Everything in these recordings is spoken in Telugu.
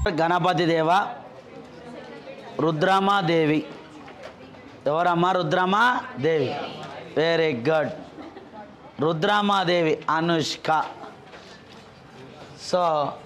గణపతి దేవ రుద్రమాదేవి ఎవరమ్మా Rudramadevi very good Rudramadevi Anushka so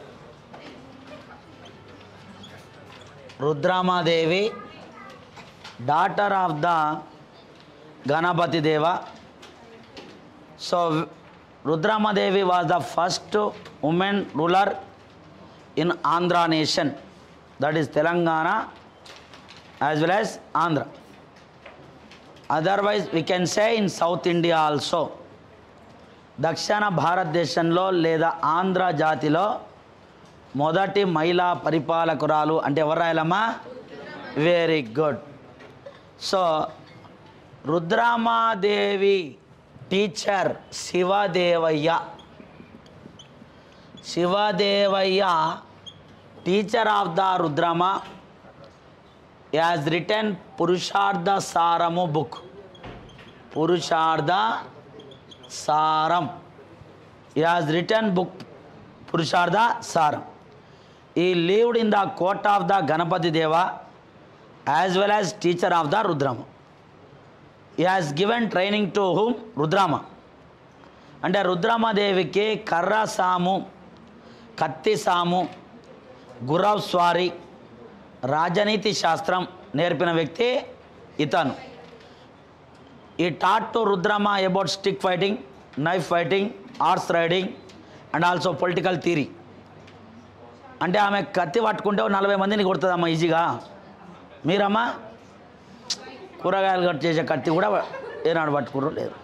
Rudramadevi daughter of the Ganapati Deva so Rudramadevi was the first women ruler in Andhra nation that is Telangana as well as Andhra otherwise we can say in South India also దక్షిణ భారతదేశంలో లేదా ఆంధ్ర జాతిలో మొదటి మహిళా పరిపాలకురాలు అంటే ఎవరు రాయాలమ్మా very good so Rudramadevi teacher Shivadevayya Shivadevayya teacher of the Rudrama as written Purushartha Saramu book Purushartha సారం has written book Purushartha Saram he lived in the court of the Ganapati Deva as well as teacher of the Rudrama he has given training to whom Rudrama అంటే రుద్రమదేవికి కర్ర సాము కత్తి సాము గుర్రవ్ స్వారీ రాజనీతి శాస్త్రం నేర్పిన వ్యక్తి ఇతను he taught to Rudrama about stick fighting knife fighting horse riding and also political theory అంటే ఆమె కత్తి పట్టుకుంటే ఓ నలభై మందిని కొడుతుందమ్మా ఈజీగా మీరమ్మా కూరగాయలు కట్ చేసే కత్తి కూడా ఏనాడు పట్టుకుర్రు లేదు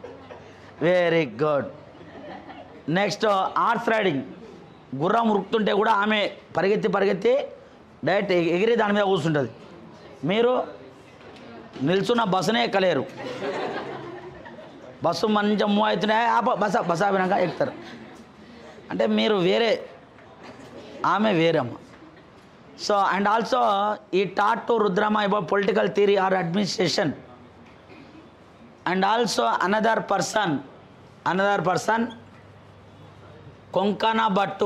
very good next horse riding గుర్రం ఉరుకుతుంటే కూడా ఆమె పరిగెత్తి పరిగెత్తి డైరెక్ట్ ఎగిరి దాని మీద కూర్చుంటుంది మీరు నిల్చున్న బస్సునే ఎక్కలేరు బస్సు మంచిగా మూవ్ అవుతున్నాయి ఆ బ- బస బస ఆపినాక ఎక్కుతారు అంటే మీరు వేరే ఆమె వేరమ్మ so and also he taught to Rudrama about political theory or administration and also another person another person Konkana Bhattu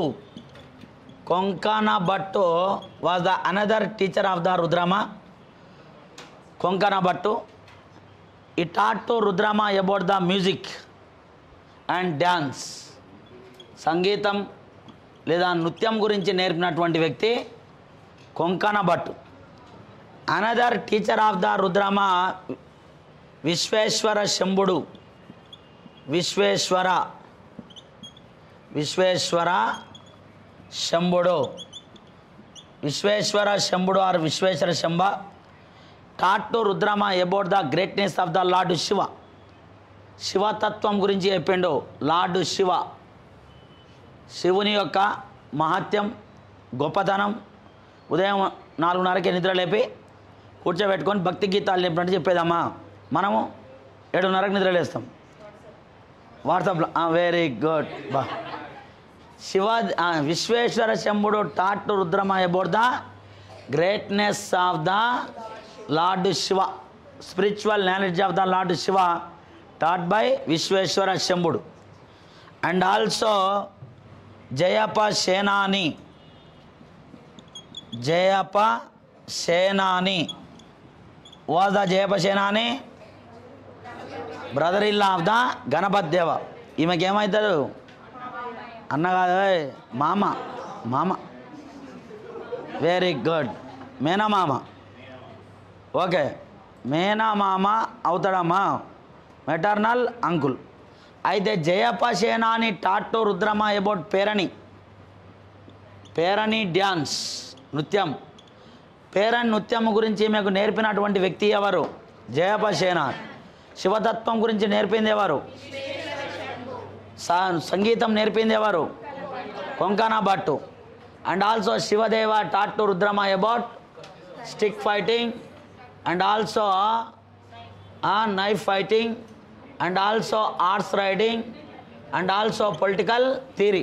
Konkana Bhattu was the another teacher of the Rudrama Konkana Bhattu he taught to Rudrama about the music and dance సంగీతం లేదా నృత్యం గురించి నేర్పినటువంటి వ్యక్తి Konkana Bhattu another teacher of the Rudrama Vishweshwara Shambhudu Vishweshwara Vishweshwara Shambhudu Vishweshwara Shambhudu or Vishweshwara Shambha taught to Rudrama about the greatness of the lord Shiva శివతత్వం గురించి చెప్పిండు లార్డ్ శివ శివుని యొక్క మహత్యం గొప్పతనం ఉదయం నాలుగున్నరకి నిద్ర లేపి కూర్చోబెట్టుకొని భక్తి గీతాలు చెప్పినట్టు చెప్పేదమ్మా మనము ఏడున్నరకు నిద్ర లేస్తాం వాట్సాప్లో వెరీ గుడ్ బా శివ ఆ, Vishweshwara Shambhudu taught Rudrama about the greatness of the lord Shiva spiritual knowledge of the lord Shiva taught by Vishweshwara Shambhudu and also Jayapa Senani Jayapa Senani was the Jayapa Senani brother in law of the Ganapati Deva ఈమెకి ఏమవుతాడు అన్న కాదు ఓయ్, మామ మామ వెరీ గుడ్ మేనమామ ఓకే మేనమామ అవుతాడమ్మా మెటర్నల్ అంకుల్ అయితే Jayapa Senani taught Rudrama about Perini Perini dance నృత్యం పేరణి నృత్యం గురించి మీకు నేర్పినటువంటి వ్యక్తి ఎవరు జయప సేన శివతత్వం గురించి నేర్పింది ఎవరు సా- సంగీతం నేర్పింది ఎవరు Konkana Bhattu and also Shivadeva taught to Rudrama about stick fighting and also knife fighting and also arts riding and also political theory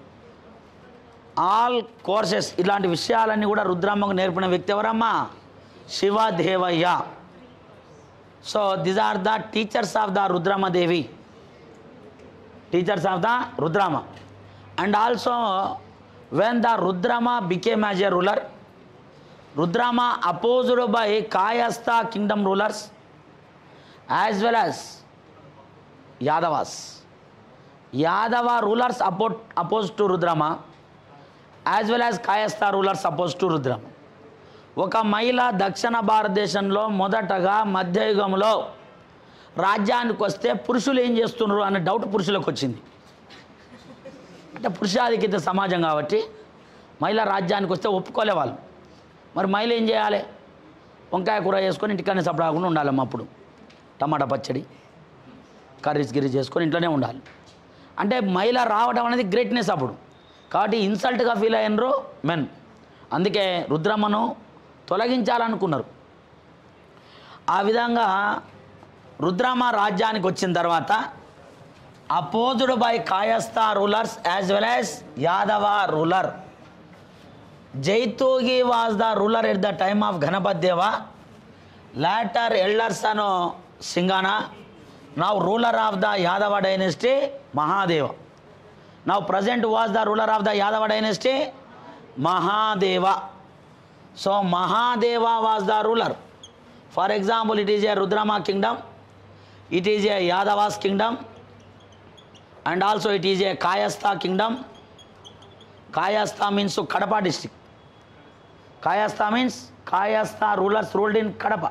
all courses ఇలాంటి విషయాలన్నీ కూడా రుద్రమ్మకు నేర్పిన వ్యక్తి ఎవరమ్మా Shivadevayya so these are the teachers of the Rudramadevi teachers of the Rudrama and also when the Rudrama became as a ruler Rudrama opposed by Kayastha kingdom rulers as well as Yadavas Yadava rulers అపో oppose to Rudrama as well as Kayastha rulers oppose to Rudrama ఒక మహిళ దక్షిణ భారతదేశంలో మొదటగా మధ్యయుగంలో రాజ్యానికి వస్తే పురుషులు ఏం చేస్తున్నారు అనే డౌట్ పురుషులకు వచ్చింది అంటే పురుషాధిక్యత సమాజం కాబట్టి మహిళ రాజ్యానికి వస్తే ఒప్పుకోలే వాళ్ళు మరి మహిళ ఏం చేయాలి వంకాయ కూర చేసుకొని ఇంటికన్నా సపడాకుండా ఉండాలమ్మ అప్పుడు టమాటా పచ్చడి కర్రీస్ గిరీస్ చేసుకొని ఇంట్లోనే ఉండాలి అంటే మహిళ రావడం అనేది గ్రేట్నెస్ అప్పుడు కాబట్టి ఇన్సల్ట్గా ఫీల్ అయినరు మెన్ అందుకే రుద్రమ్మను తొలగించాలనుకున్నారు ఆ విధంగా రుద్రమ రాజ్యానికి వచ్చిన తర్వాత opposed by Kayastha rulers as well as Yadava ruler Jaitugi was the ruler at the time of Ganapati Deva later elders అను Singhana now ruler of the Yadava dynasty Mahadeva now present was the ruler of the Yadava dynasty Mahadeva so Mahadeva was the ruler for example it is a Rudrama kingdom it is a Yadavas kingdom and also it is a Kayastha kingdom Kayastha means Kadapa district Kayastha means Kayastha rulers ruled in Kadapa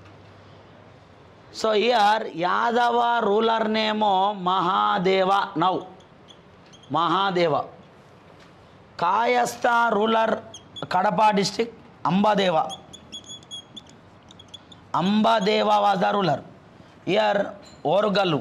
so here Yadava ruler నేమో Mahadeva now Mahadeva Kayastha ruler Kadapa district Ambadeva Ambadeva was the ruler here Orugallu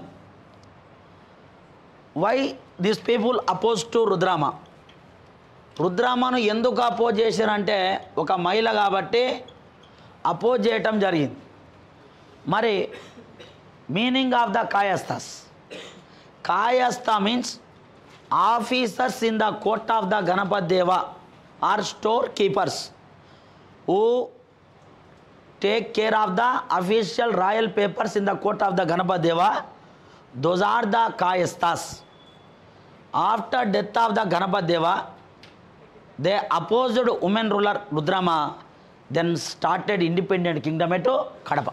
why this people oppose to Rudrama రుద్రామను ఎందుకు అపోజ్ చేశారంటే ఒక మహిళ కాబట్టి అపోజ్ చేయటం జరిగింది మరి meaning of the Kayasthas Kayastha means officers in the court of the Ganapati Deva or storekeepers who take care of the official royal papers in the court of the Ganapati Deva those are the Kayasthas after death of the Ganapati Deva they opposed women ruler Rudrama then started independent kingdom at Kadapa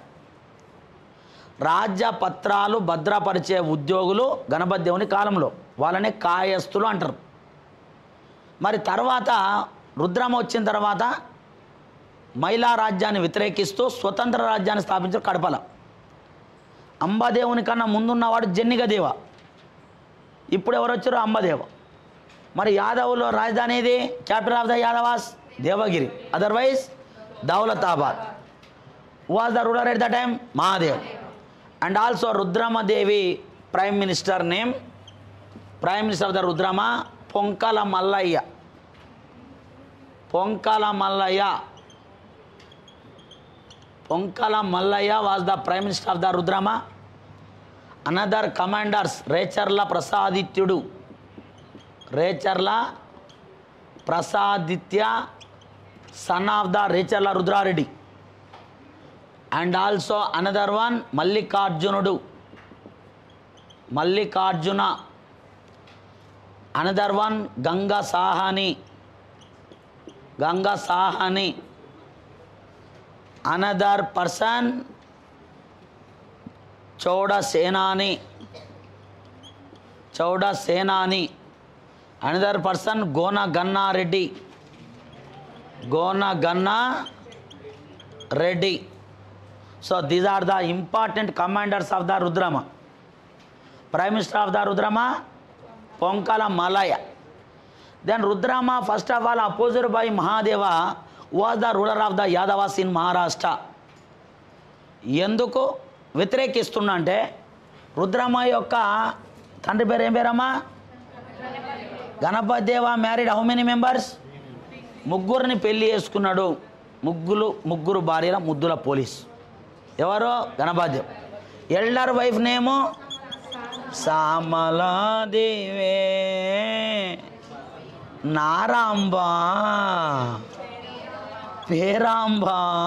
రాజ్య పత్రాలు భద్రపరిచే ఉద్యోగులు గణపతి దేవుని కాలంలో వాళ్ళనే కాయస్తులు అంటారు మరి తర్వాత రుద్రమ వచ్చిన తర్వాత మహిళా రాజ్యాన్ని వ్యతిరేకిస్తూ స్వతంత్ర రాజ్యాన్ని స్థాపించారు కడపల అంబదేవుని కన్నా ముందున్నవాడు జన్నిగదేవ ఇప్పుడు ఎవరు వచ్చారు అంబదేవ మరి యాదవులో రాజధాని ఏది capital of the Yadavas Devagiri otherwise Daulatabad was the ruler at the time Mahadev and also Rudramadevi prime minister name prime minister of the Rudrama Ponkala Mallayya Ponkala Mallayya Ponkala Mallayya was the prime minister of the Rudrama another commanders Recherla Prasadityudu Recherla Prasaditya son of the Recherla Rudrareddy and also another one Mallikarjunudu Mallikarjuna another one Ganga Sahani Ganga Sahani another person Chouda Senani చౌడ సేనాని another person Gona Gannareddy Gona Ganna Reddy so these are the important commanders of the Rudrama prime minister of the Rudrama Ponkala Mallaya then Rudrama first of all opposed by Mahadeva was the ruler of the Yadavas in Maharashtra ఎందుకు వ్యతిరేకిస్తున్నా అంటే రుద్రమ యొక్క తండ్రి పేరు ఏం పేరమ్మా గణపతి దేవ మ్యారీడ్ హౌ మెనీ మెంబర్స్ ముగ్గురిని పెళ్లి చేసుకున్నాడు ముగ్గురు ముగ్గురు భార్యల ముద్దుల పోలీస్ ఎవరో Ganapati Dev elder wife name సామలాదేవే Naramba Peramba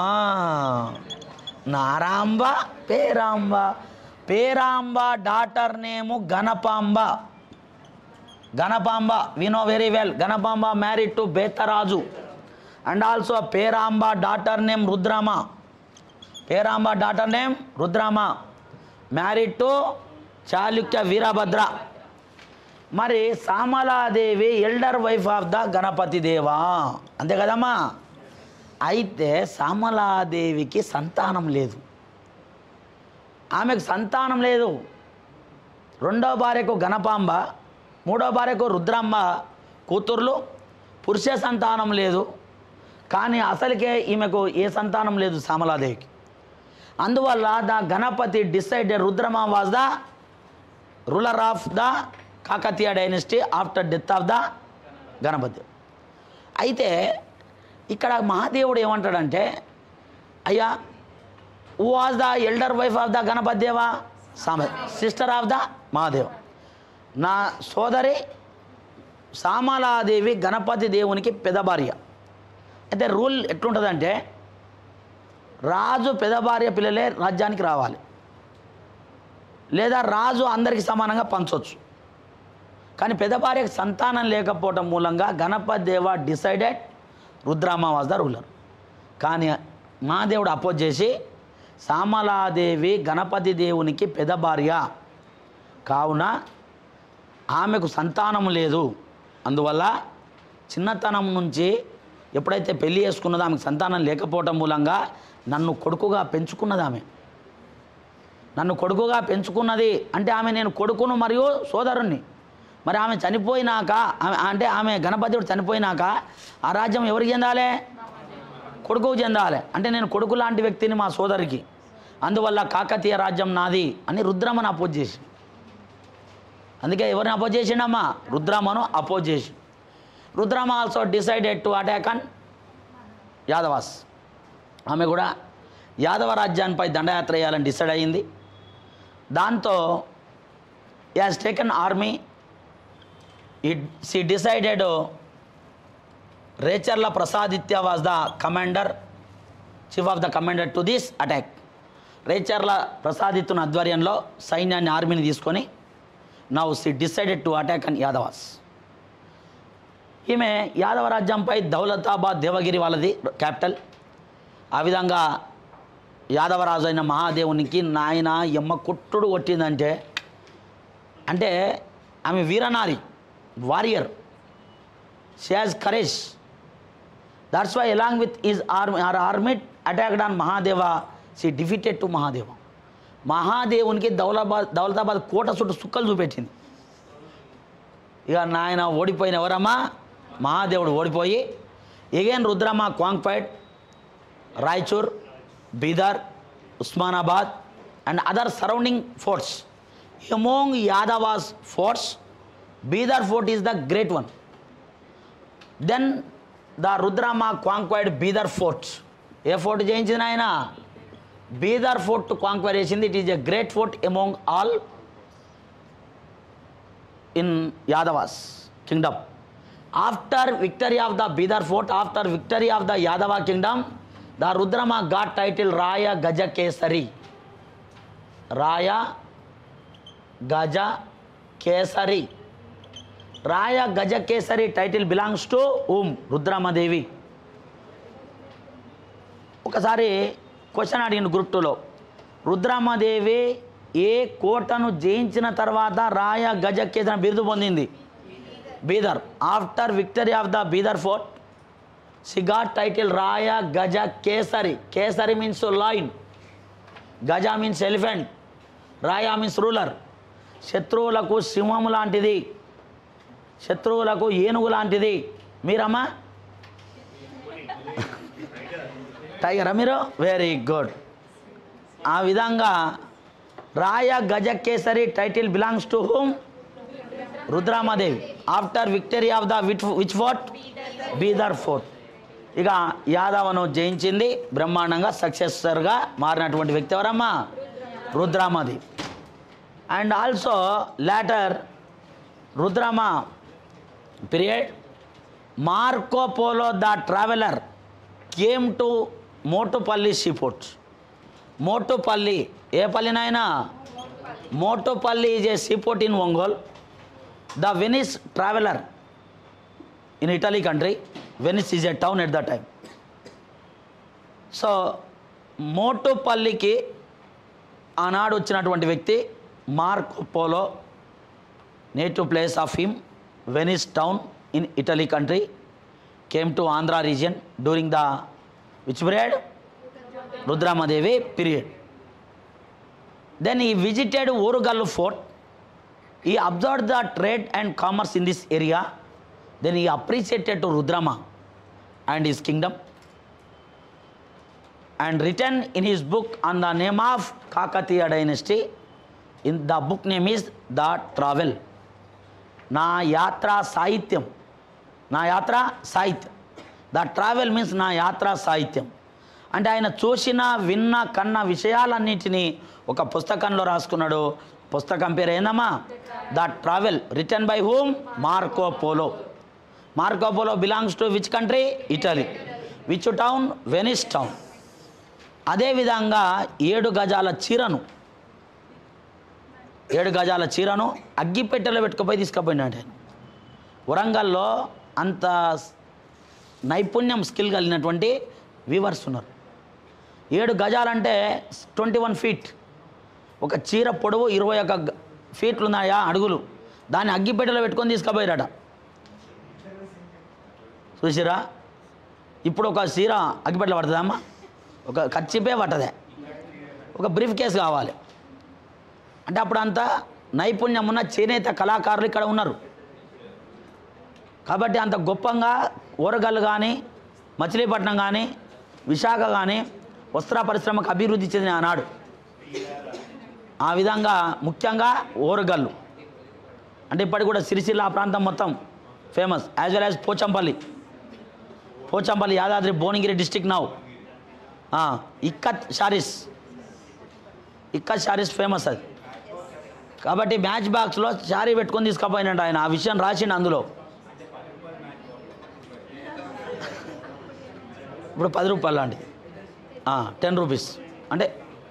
Naramba Peramba Peramba daughter name Ganapamba Ganapamba we know very well Ganapamba married to Betaraju and also Peramba daughter name Rudrama Peramba daughter name Rudrama married to Chalukya Veerabhadra మరి Samaladevi elder wife of the Ganapati Deva అంతే కదమ్మా అయితే సామలాదేవికి సంతానం లేదు ఆమెకు సంతానం లేదు రెండో భార్యకు గణపాంబ మూడో భార్యకు రుద్రాంబ కూతుర్లు పురుష సంతానం లేదు కానీ అసలుకే ఈమెకు ఏ సంతానం లేదు సామలాదేవికి అందువల్ల the Ganapati decided Rudrama was the ruler of the Kakatiya dynasty after death of the Ganapati అయితే ఇక్కడ మహాదేవుడు ఏమంటాడంటే అయ్యా who was the elder wife of the Ganapati Deva Sama sister of the Mahadev నా సోదరి సామలాదేవి గణపతి దేవునికి పెద్ద భార్య అయితే రూల్ ఎట్లుంటుందంటే రాజు పెద్ద భార్య పిల్లలే రాజ్యానికి రావాలి లేదా రాజు అందరికి సమానంగా పంచవచ్చు కానీ పెద్ద భార్యకు సంతానం లేకపోవటం మూలంగా Ganapati Deva decided Rudrama was the ruler కానీ మహాదేవుడు అపోజ్ చేసి సామలాదేవి గణపతి దేవునికి పెద్ద భార్య కావున ఆమెకు సంతానం లేదు అందువల్ల చిన్నతనం నుంచి ఎప్పుడైతే పెళ్లి చేసుకున్నదో ఆమెకు సంతానం లేకపోవటం మూలంగా నన్ను కొడుకుగా పెంచుకున్నది ఆమె నన్ను కొడుకుగా పెంచుకున్నది అంటే ఆమె నేను కొడుకును మరియు సోదరుణ్ణి మరి ఆమె చనిపోయినాక ఆమె అంటే ఆమె గణపతిడు చనిపోయినాక ఆ రాజ్యం ఎవరికి చెందాలి కొడుకుకు చెందాలి అంటే నేను కొడుకు లాంటి వ్యక్తిని మా సోదరికి అందువల్ల కాకతీయ రాజ్యం నాది అని రుద్రమను అపోజ్ చేసి అందుకే ఎవరిని అపోజ్ చేసిండమ్మా రుద్రమను అపోజ్ చేసి Rudrama also decided to attack on Yadavas ఆమె కూడా యాదవ రాజ్యాన్పై దండయాత్ర చేయాలని డిసైడ్ అయ్యింది దాంతో as taken army it she decided Recherla Prasaditya was the commander chief of the commander to this attack Recherla ప్రసాదిత్తుని ఆధ్వర్యంలో సైన్యాన్ని ఆర్మీని తీసుకొని now she decided to attack on Yadavas ఈమె యాదవ రాజ్యంపై దౌలతాబాద్ దేవగిరి వాళ్ళది క్యాపిటల్ ఆ విధంగా యాదవరాజు అయిన మహాదేవునికి నాయన ఎమ్మ కుట్టుడు కొట్టిందంటే అంటే ఆమె వీరనారి warrior she has courage that's why along with his army or army attacked on Mahadeva she defeated to Mahadeva మహాదేవునికి దౌలాబాద్ దౌలతాబాద్ కోట చుట్టూ సుక్కలు చూపెట్టింది ఇక నాయన ఓడిపోయిన ఎవరమ్మా మహాదేవుడు ఓడిపోయి again Rudramma conquered Raichur Bidar Osmanabad and other surrounding forts among Yadavas forts Bidar fort is the great one then the Rudrama conquered Bidar fort a fort జయించింది ఆయన బీదర్ ఫోర్ట్ క్వాంక్వైర్ చేసింది it is a great fort among all in Yadavas kingdom after victory of the Bidar fort after victory of the Yadava kingdom the Rudrama got title Raya Gaja Kesari Raya Gaja Kesari Raya Gaja Kesari title belongs to um Rudramadevi ఒకసారి క్వశ్చన్ అడిగింది గ్రూప్ టూలో రుద్రమ్మదేవి ఏ కోటను జయించిన తర్వాత రాయ గజ కేసరి బిరుదు పొందింది Bidar after victory of the Bidar fort she got title Raya Gaja Kesari Kesari means lion Gaja means elephant Raya means ruler శత్రువులకు సింహము లాంటిది శత్రువులకు ఏనుగు లాంటిది మీరమ్మా టైగరా మీరు వెరీ గుడ్ ఆ విధంగా Raya Gaja Kesari title belongs to whom Rudramadevi after victory of the which which fort Bidar fort ఇక యాదవను జయించింది బ్రహ్మాండంగా సక్సెసర్గా మారినటువంటి వ్యక్తి ఎవరమ్మా Rudramadevi and also later Rudrama period Marco Polo the traveller came to Motupalli seaport Motupalli ఏ పల్లినైనా Motupalli is a seaport in Ongole the Venice traveller in Italy country Venice is a town at the time so మోటుపల్లికి ఆనాడు వచ్చినటువంటి వ్యక్తి Mark polo native place of him Venice town in Italy country came to Andhra region during the which period Rudramadevi period then he visited Orugallu fort he observe the trade and commerce in this area then he appreciated to Rudrama and his kingdom and written in his book on the name of Kakatiya dynasty. In the book name is The Travel. నా యాత్ర సాహిత్యం నా యాత్ర సాహిత్యం ద ట్రావెల్ మీన్స్ నా యాత్ర సాహిత్యం అంటే ఆయన చూసిన విన్న కన్న విషయాలన్నిటినీ ఒక పుస్తకంలో రాసుకున్నాడు పుస్తకం పేరు ఏందమ్మా the travel written by whom Marco Polo Marco Polo belongs to which country Italy which town Venice town అదేవిధంగా ఏడు గజాల చీరను ఏడు గజాల చీరను అగ్గిపెట్టెలో పెట్టుకుపోయి తీసుకుపోయినాడు ఆయన వరంగల్లో అంత నైపుణ్యం స్కిల్ కలిగినటువంటి వీవర్స్ ఉన్నారు ఏడు గజాలంటే ట్వంటీ వన్ ఫీట్ ఒక చీర పొడవు ఇరవై ఒక గ- ఫీట్లు ఉన్నాయా అడుగులు దాన్ని అగ్గిపెట్టెలో పెట్టుకొని తీసుకుపోయారట చూసిరా ఇప్పుడు ఒక చీర అగ్గిపెట్టెలో పడుతుందా అమ్మా ఒక ఖర్చిపే పట్టదే ఒక బ్రీఫ్ కేసు కావాలి అంటే అప్పుడు అంతా నైపుణ్యం ఉన్న చేనేత కళాకారులు ఇక్కడ ఉన్నారు కాబట్టి అంత గొప్పంగా ఊరగల్లు కానీ మచిలీపట్నం కానీ విశాఖ కానీ వస్త్ర పరిశ్రమకు అభివృద్ధి చెందిన ఆనాడు ఆ విధంగా ముఖ్యంగా ఓరగల్లు అంటే ఇప్పటికి కూడా సిరిసిల్ల ఆ ప్రాంతం మొత్తం famous as well as Pochampalli Pochampalli Yadadri Bhuvanagiri district now ikat saris ikat saris famous అది కాబట్టి మ్యాచ్ బాక్స్లో శారీ పెట్టుకొని తీసుకుపోయినట్టు ఆయన ఆ విషయం రాసిండు అందులో ఇప్పుడు పది రూపాయలు లాంటిది టెన్ రూపీస్ అంటే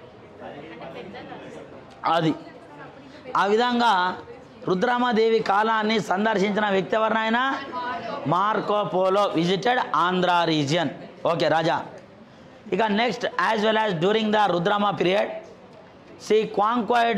అది ఆ విధంగా రుద్రమాదేవి కాలాన్ని సందర్శించిన వ్యక్తి ఎవరిని ఆయన Marco Polo visited Andhra region okay రాజా ఇక next as well as during the Rudrama period she conquered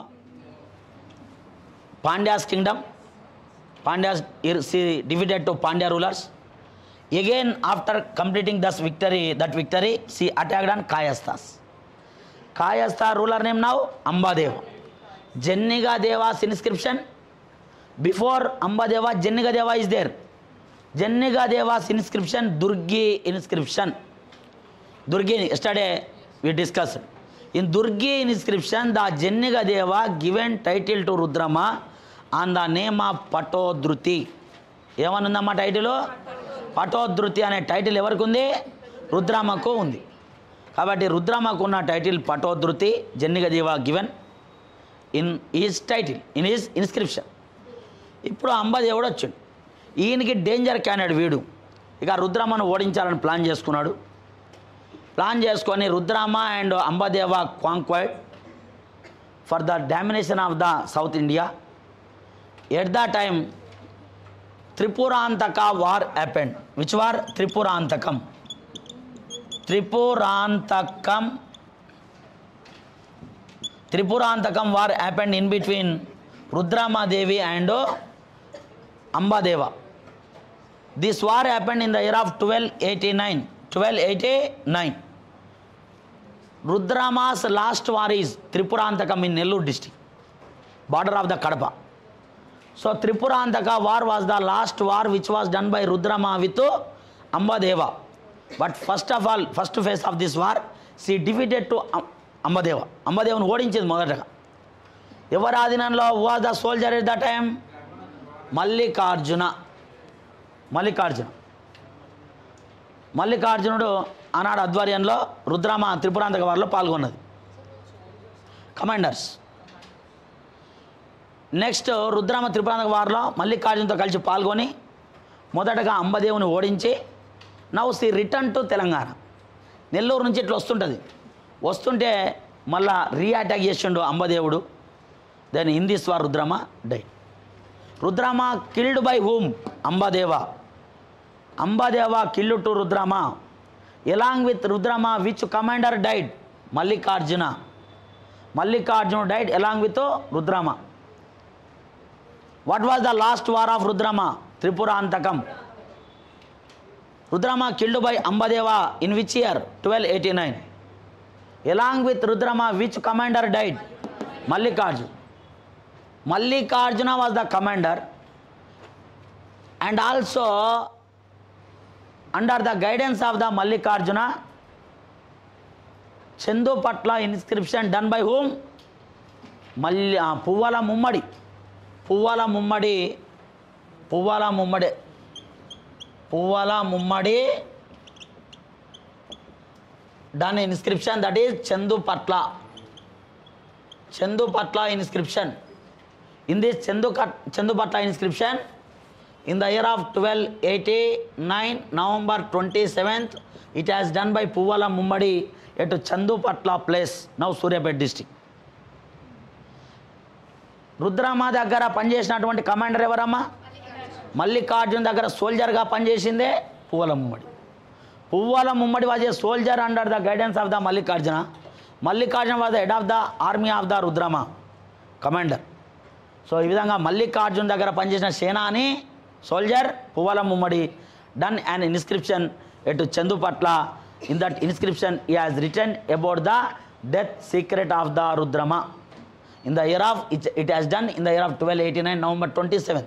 Pandyas kingdom Pandyas she divided to Pandya rulers again after completing this victory that victory she attacked on kayasthas kayastha ruler name now ambadeva jenniga deva's inscription before ambadeva jenniga deva is there jenniga deva's inscription durgi inscription durgi yesterday we discussed in durgi inscription the jenniga deva given title to rudrama on the name of patodruti ఏమనుందమ్మా టైటిల్ పటోధృతి అనే టైటిల్ ఎవరికి ఉంది రుద్రామకు ఉంది కాబట్టి రుద్రామకు ఉన్న title Patodhruti Jannigadeva given in his title in his inscription ఇప్పుడు అంబదేవుడు వచ్చాడు ఈయనకి డేంజర్ క్యాండిడేట్ వీడు ఇక రుద్రమ్మను ఓడించాలని ప్లాన్ చేసుకున్నాడు ప్లాన్ చేసుకొని Rudrama and Ambadeva conquered for the domination of the south India at the time Tripurantaka war happened which war Tripurantakam Tripurantakam Tripurantakam war happened in between Rudramadevi and Ambadeva this war happened in the year of twelve eighty nine twelve eighty nine Rudrama's last war is Tripurantakam in Nellore district border of the Kadapa so Tripurantaka war was the last war which was done by Rudrama with Ambadeva but first of all first phase of this war she defeated to Ambadeva అంబదేవను ఓడించింది మొదటగా ఎవరి ఆధీనంలో was the soldier at the time Mallikarjuna Mallikarjuna Mallikarjunudu ఆనాడు ఆధ్వర్యంలో రుద్రమ త్రిపురాంతక వారిలో పాల్గొన్నది కమాండర్స్ నెక్స్ట్ రుద్రామ త్రిపురాంతక వారిలో మల్లికార్జునతో కలిసి పాల్గొని మొదటగా అంబదేవుని ఓడించి now she return to Telangana Nellore నుంచి ఇట్లా వస్తుంటుంది వస్తుంటే మళ్ళా రీఅటాక్ చేసిండు Ambadevudu then in this war Rudrama die Rudrama killed by whom Ambadeva Ambadeva killed to Rudrama along with Rudrama which commander died Mallikarjuna Mallikarjuna died along with Rudrama what was the last war of Rudrama Tripurantakam Rudrama killed by Ambadeva in which year twelve eighty nine along with Rudrama which commander died Mallikarjun Mallikarjuna was the commander and also under the guidance of the Mallikarjuna Chandupatla inscription done by whom Malli ah, Puvvala Mummadi Puvvala Mummadi Puvvala Mummadi Puvvala Mummadi done inscription that is Chandupatla Chandupatla inscription in this Chandu, Kat- Chandu Patta inscription in the year of 1289 November 27th it has done by Puvala Mummadi at Chandu Patla place now Suryapet district Rudramma దగ్గర పనిచేసినటువంటి కమాండర్ ఎవరమ్మా మల్లికార్జున్ దగ్గర సోల్జర్గా పనిచేసిందే Puvvala Mummadi Puvvala Mummadi was a soldier under the guidance of the Mallikarjuna Mallikarjuna was the head of the army of the Rudrama commander so ఈ విధంగా మల్లికార్జున్ దగ్గర పనిచేసిన సేనాని soldier Puvvala Mummadi done and inscription at Chandupatla in that inscription he has written about the death secret of the Rudrama in the year of it it has done in the year of twelve eighty nine November twenty seventh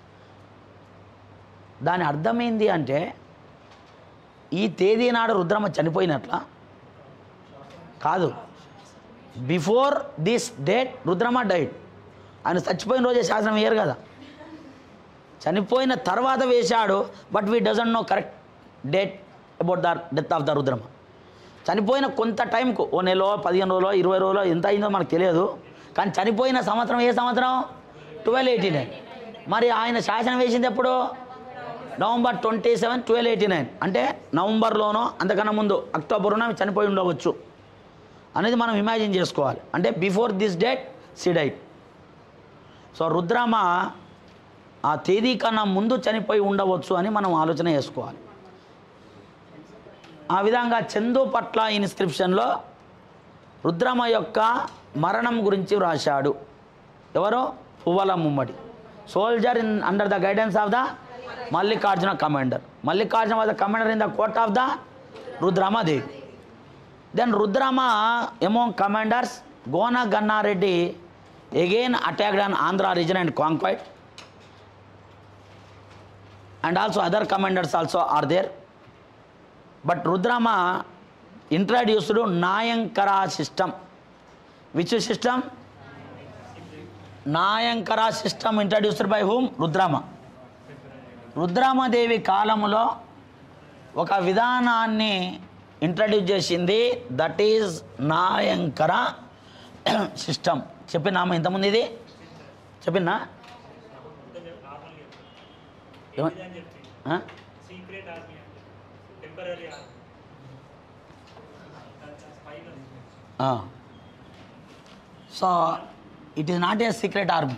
దాని అర్థం ఏంది అంటే ఈ తేదీ నాడు రుద్రమ చనిపోయినట్ల కాదు before this date Rudrama died ఆయన చచ్చిపోయిన రోజే శాసనం వేయరు కదా చనిపోయిన తర్వాత వేశాడు but we doesn't know correct date about the death of the Rudrama చనిపోయిన కొంత టైంకు ఓ నెలలో పదిహేను రోజులో ఇరవై రోజులో ఎంత అయిందో మనకు తెలియదు కానీ చనిపోయిన సంవత్సరం ఏ సంవత్సరం ట్వెల్వ్ ఎయిటీ నైన్ మరి ఆయన శాసనం వేసింది ఎప్పుడు November twenty seven twelve eighty nine అంటే నవంబర్లోనో అంతకన్నా ముందు అక్టోబర్లోనో ఆమె చనిపోయి ఉండవచ్చు అనేది మనం ఇమాజిన్ చేసుకోవాలి అంటే before this date she died so Rudrama ఆ తేదీ కన్నా ముందు చనిపోయి ఉండవచ్చు అని మనం ఆలోచన చేసుకోవాలి ఆ విధంగా చందు పట్ల ఇన్స్క్రిప్షన్లో రుద్రమ యొక్క మరణం గురించి వ్రాశాడు ఎవరు Puvvala Mummadi soldier in under the guidance of the Mallikarjuna commander Mallikarjuna was the commander in the court of the Rudramadevi then Rudrama among commanders Gona Gannareddy again attacked on Andhra region and conquered. And also other commanders also are there. But Rudrama introduced Nayankara system. Which system? Nayankara system introduced by whom? Rudrama. Rudramadevi కాలములో ఒక విధానాన్ని ఇంట్రడ్యూస్ చేసింది దట్ ఈజ్ నాయంకర సిస్టమ్ చెప్పినామా ఇంతకుముందు ఇది చెప్పినా ఏమ- ఆ? సీక్రెట్ ఆర్మీ అంటే టెంపరీ ఆర్మీ ఆ. So it is not a secret army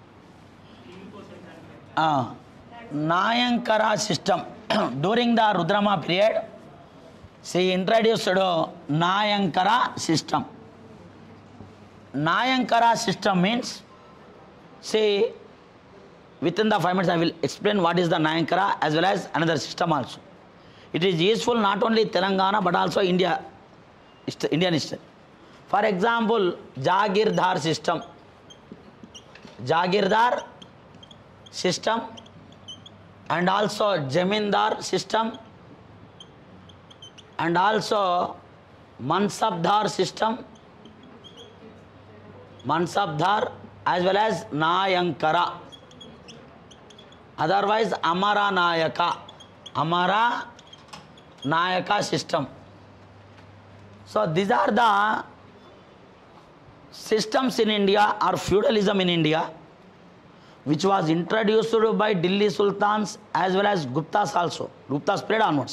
Nayankara system during the Rudrama period she introduced Nayankara system Nayankara system means she within the five minutes i will explain what is the nayankara as well as another system also it is useful not only telangana but also india hist- indian history for example jagirdar system jagirdar system and also jamindar system and also mansabdar system mansabdar as well as nayankara otherwise amara nayaka amara nayaka system so these are the systems in india or feudalism in india which was introduced by delhi sultans as well as guptas also guptas period onwards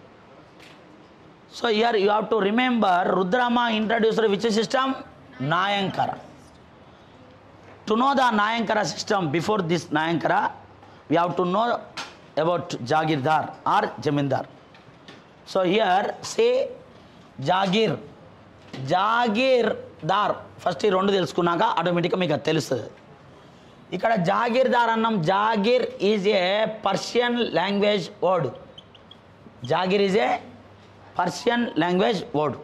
so here you have to remember rudrama introduced which system nayankara to know the Nayankara system before this Nayankara we have to know about jagirdar or zamindar so here say jagir jagir dar first ఈ రెండు తెలుసుకున్నాక ఆటోమేటిక్గా మీకు అది తెలుస్తుంది ఇక్కడ జాగీర్దార్ అన్నాం jagir is a Persian language word jagir is a Persian language word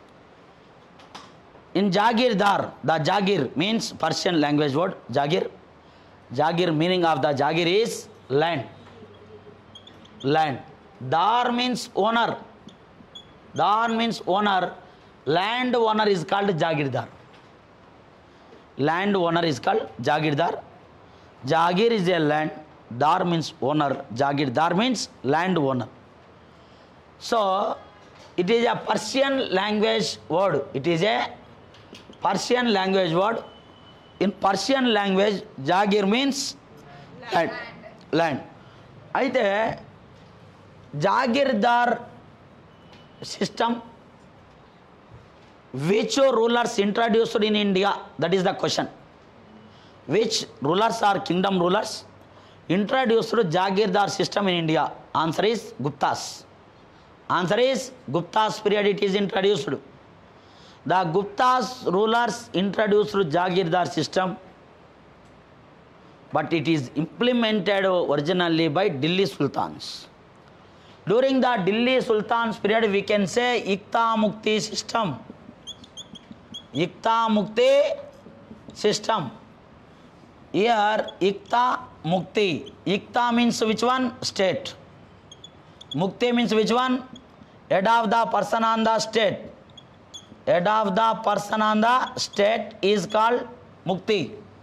in jagirdar the jagir means Persian language word jagir jagir meaning of the jagir is land land dar means owner dar means owner land owner is called jagirdar land owner is called jagirdar jagir is a land dar means owner jagirdar means land owner so it is a Persian language word it is a Persian language word in Persian language jagir means land land అయితే jagirdar system which rulers introduced in India that is the question which rulers or kingdom rulers introduced jagirdar system in India answer is Guptas answer is Guptas period it is introduced the Guptas rulers introduced jagirdar system but it is implemented originally by Delhi sultans during the Delhi sultans period we can say iqta muqti system iqta muqti system year iqta muqti iqta means which one state mukti means which one head of the person on the state head of the person on the state is called mukti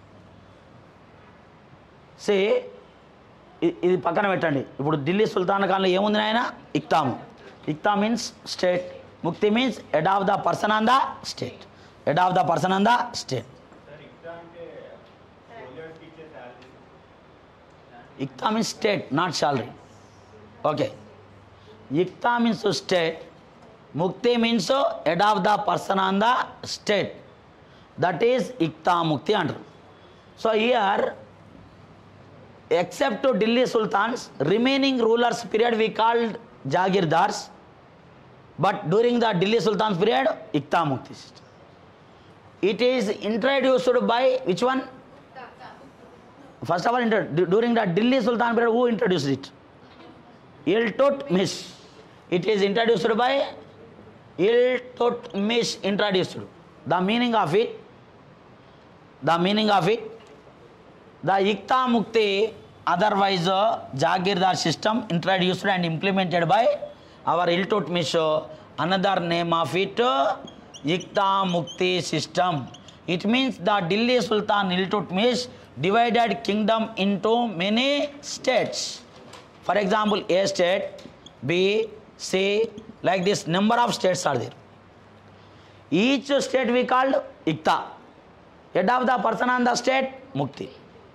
see ఇ- ఇది పక్కన పెట్టండి ఇప్పుడు ఢిల్లీ సుల్తాన్ ఖాన్లో ఏముంది నాయన ఇక్తాము iqta means state muqti means head of the person on the state head of the person on the state iqta means state not salary okay iqta means state muqti means head of the person on the state that is iqta muqti అంటారు so here except to Delhi Sultans, remaining rulers period we called Jagirdars, but during the Delhi Sultans period, Ikta Mukti system. It is introduced by which one? First of all, inter- du- during the Delhi Sultan period, who introduced it? Iltutmish. It is introduced by Iltutmish introduced. The meaning of it, the meaning of it, the Ikta Mukti, otherwise uh, Jagirdar system introduced and implemented by our Iltutmish. Another name of it, uh, Ikta Mukti system. It means the Delhi Sultan Iltutmish divided kingdom into many states. For example, A state, B, C, like this number of states are there. Each state we called Ikta. Head of the person on the state, Mukti.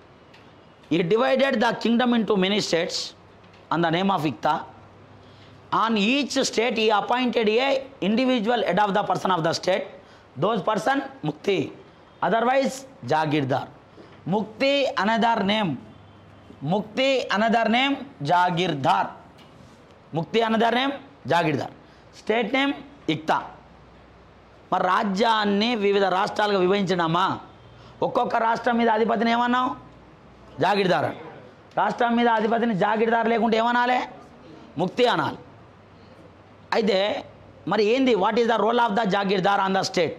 He divided the kingdom into many states on the name of Ikta. On each state, he appointed a individual head of the person of the state. Those person Mukti. Otherwise, Jagirdar. Mukti another name. Mukti another name Jagirdar. Mukti another name Jagirdar. State name Ikta. మరి రాజ్యాన్ని వివిధ రాష్ట్రాలుగా విభజించినామా ఒక్కొక్క రాష్ట్రం మీద అధిపతిని ఏమన్నాం జాగిరిదార్ రాష్ట్రం మీద అధిపతిని జాగిరిదార్ లేకుంటే ఏమనాలి ముక్తి అనాలి అయితే మరి ఏంది what is the role of the jagirdar on the state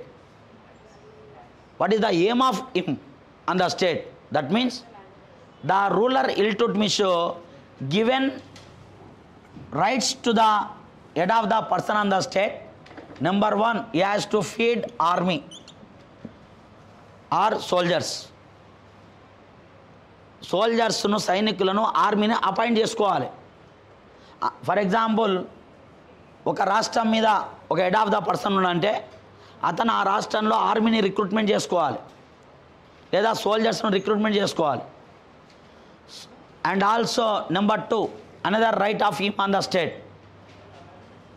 what is the aim of him on the state that means the ruler Iltutmish given rights to the head of the person on the state number one he has to feed army or soldiers సోల్జర్స్ను సైనికులను ఆర్మీని అపాయింట్ చేసుకోవాలి ఫర్ ఎగ్జాంపుల్ ఒక రాష్ట్రం మీద ఒక హెడ్ ఆఫ్ ద పర్సన్ ఉన్నాడంటే అతను ఆ రాష్ట్రంలో ఆర్మీని రిక్రూట్మెంట్ చేసుకోవాలి లేదా సోల్జర్స్ను రిక్రూట్మెంట్ చేసుకోవాలి and also number two another right of him on the state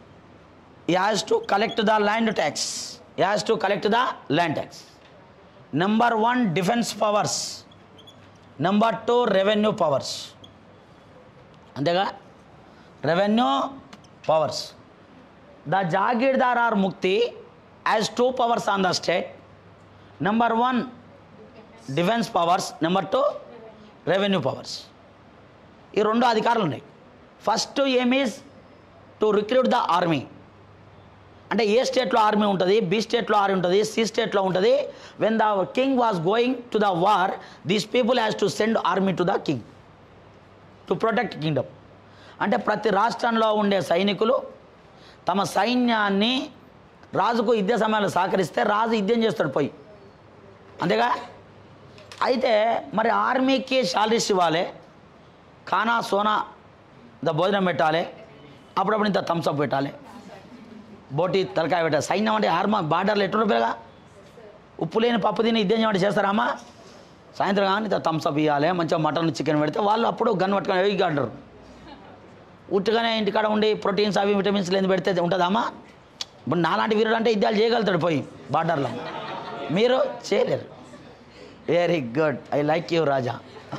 he has to collect the land tax he has to collect the land tax number one defence powers number two revenue powers అంతేగా revenue powers the jagirdar or muqti has two powers on the state number one defence powers number two revenue powers ఈ రెండు అధికారులు ఉన్నాయి first aim is to recruit the army అంటే ఏ స్టేట్లో ఆర్మీ ఉంటుంది బి స్టేట్లో ఆర్మీ ఉంటుంది సి స్టేట్లో ఉంటుంది when the king was going to the war these people has to send army to the king to protect kingdom అంటే ప్రతి రాష్ట్రంలో ఉండే సైనికులు తమ సైన్యాన్ని రాజుకు యుద్ధ సమయంలో సహకరిస్తే రాజు యుద్ధం చేస్తాడు పోయి అంతేగా అయితే మరి ఆర్మీకి శాలరీస్ ఇవ్వాలి ఖానా సోనా ఇంత భోజనం పెట్టాలి అప్పుడప్పుడు ఇంత థమ్స్అప్ పెట్టాలి బోటి తలకాయ పెట్టాలి సైన్యం అంటే ఆర్మ బార్డర్లు ఎట్టు రూపాయలుగా ఉప్పు లేని పప్పు తిని యుద్ధం చేయమంటే చేస్తారామా సాయంత్రం కానీ ఇంత థమ్స్అప్ ఇవ్వాలి మంచిగా మటన్ చికెన్ పెడితే వాళ్ళు అప్పుడు గన్ పట్టుకొని వెయ్యి అంటారు ఉట్టుగానే ఇంటికాడ ఉండి ప్రోటీన్స్ అవి విటమిన్స్ లేని పెడితే ఉంటుందమ్మా ఇప్పుడు నాలాంటి వీరుడు అంటే యుద్ధాలు చేయగలుగుతాడు పోయి బార్డర్లో మీరు చేయలేరు very good I like you raja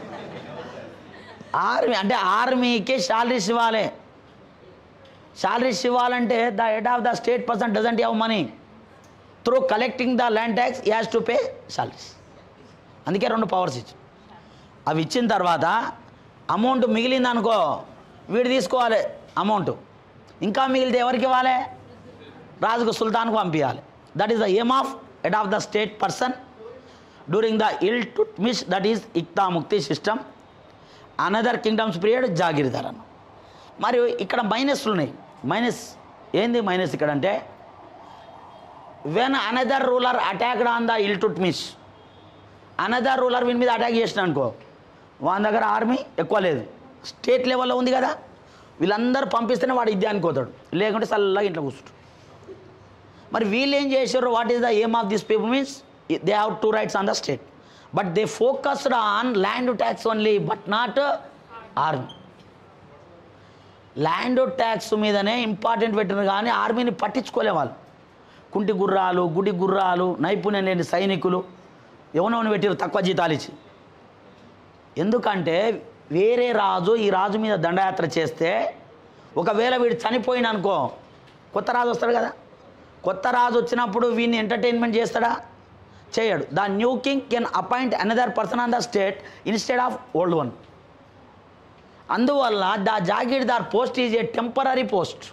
army అంటే ఆర్మీకి శాలరీస్ ఇవ్వాలి శాలరీస్ ఇవ్వాలంటే the head of the state person doesn't have money through collecting the land tax has to pay salaries అందుకే రెండు పవర్స్ ఇచ్చు అవి ఇచ్చిన తర్వాత అమౌంట్ మిగిలింది అనుకో వీడు తీసుకోవాలి అమౌంట్ ఇంకా మిగిలితే ఎవరికి ఇవ్వాలి రాజుకు సుల్తాన్కు పంపించాలి that is the aim of head of the state person during the Iltutmish that is iqta muqti system another kingdoms period jagirdar అన్న మరియు ఇక్కడ మైనస్లు ఉన్నాయి మైనస్ ఏంది మైనస్ ఇక్కడ అంటే when another ruler attacked on the Iltutmish another ruler వీని మీద అటాక్ చేసిన అనుకో వాని దగ్గర ఆర్మీ ఎక్కువ లేదు స్టేట్ లెవెల్లో ఉంది కదా వీళ్ళందరూ పంపిస్తేనే వాడు యుద్ధానికి పోతాడు లేకుంటే చల్లగా ఇంట్లో కూర్చుంటాడు మరి వీళ్ళు ఏం చేశారు what is the aim of this people means they have two rights on the state but they focused on land tax only but not army land tax మీదనే ఇంపార్టెంట్ పెట్టినారు కానీ ఆర్మీని పట్టించుకోలే వాళ్ళు కుంటి గుర్రాలు గుడి గుర్రాలు నైపుణ్యం లేని సైనికులు ఎవనోని పెట్టారు తక్కువ జీతాలు ఇచ్చి ఎందుకంటే వేరే రాజు ఈ రాజు మీద దండయాత్ర చేస్తే ఒకవేళ వీడు చనిపోయిన అనుకో కొత్త రాజు వస్తాడు కదా కొత్త రాజు వచ్చినప్పుడు వీడిని ఎంటర్టైన్మెంట్ చేస్తాడా చేయడు the new king can appoint another person on the state instead of old one అందువల్ల the jagirdar post is a temporary post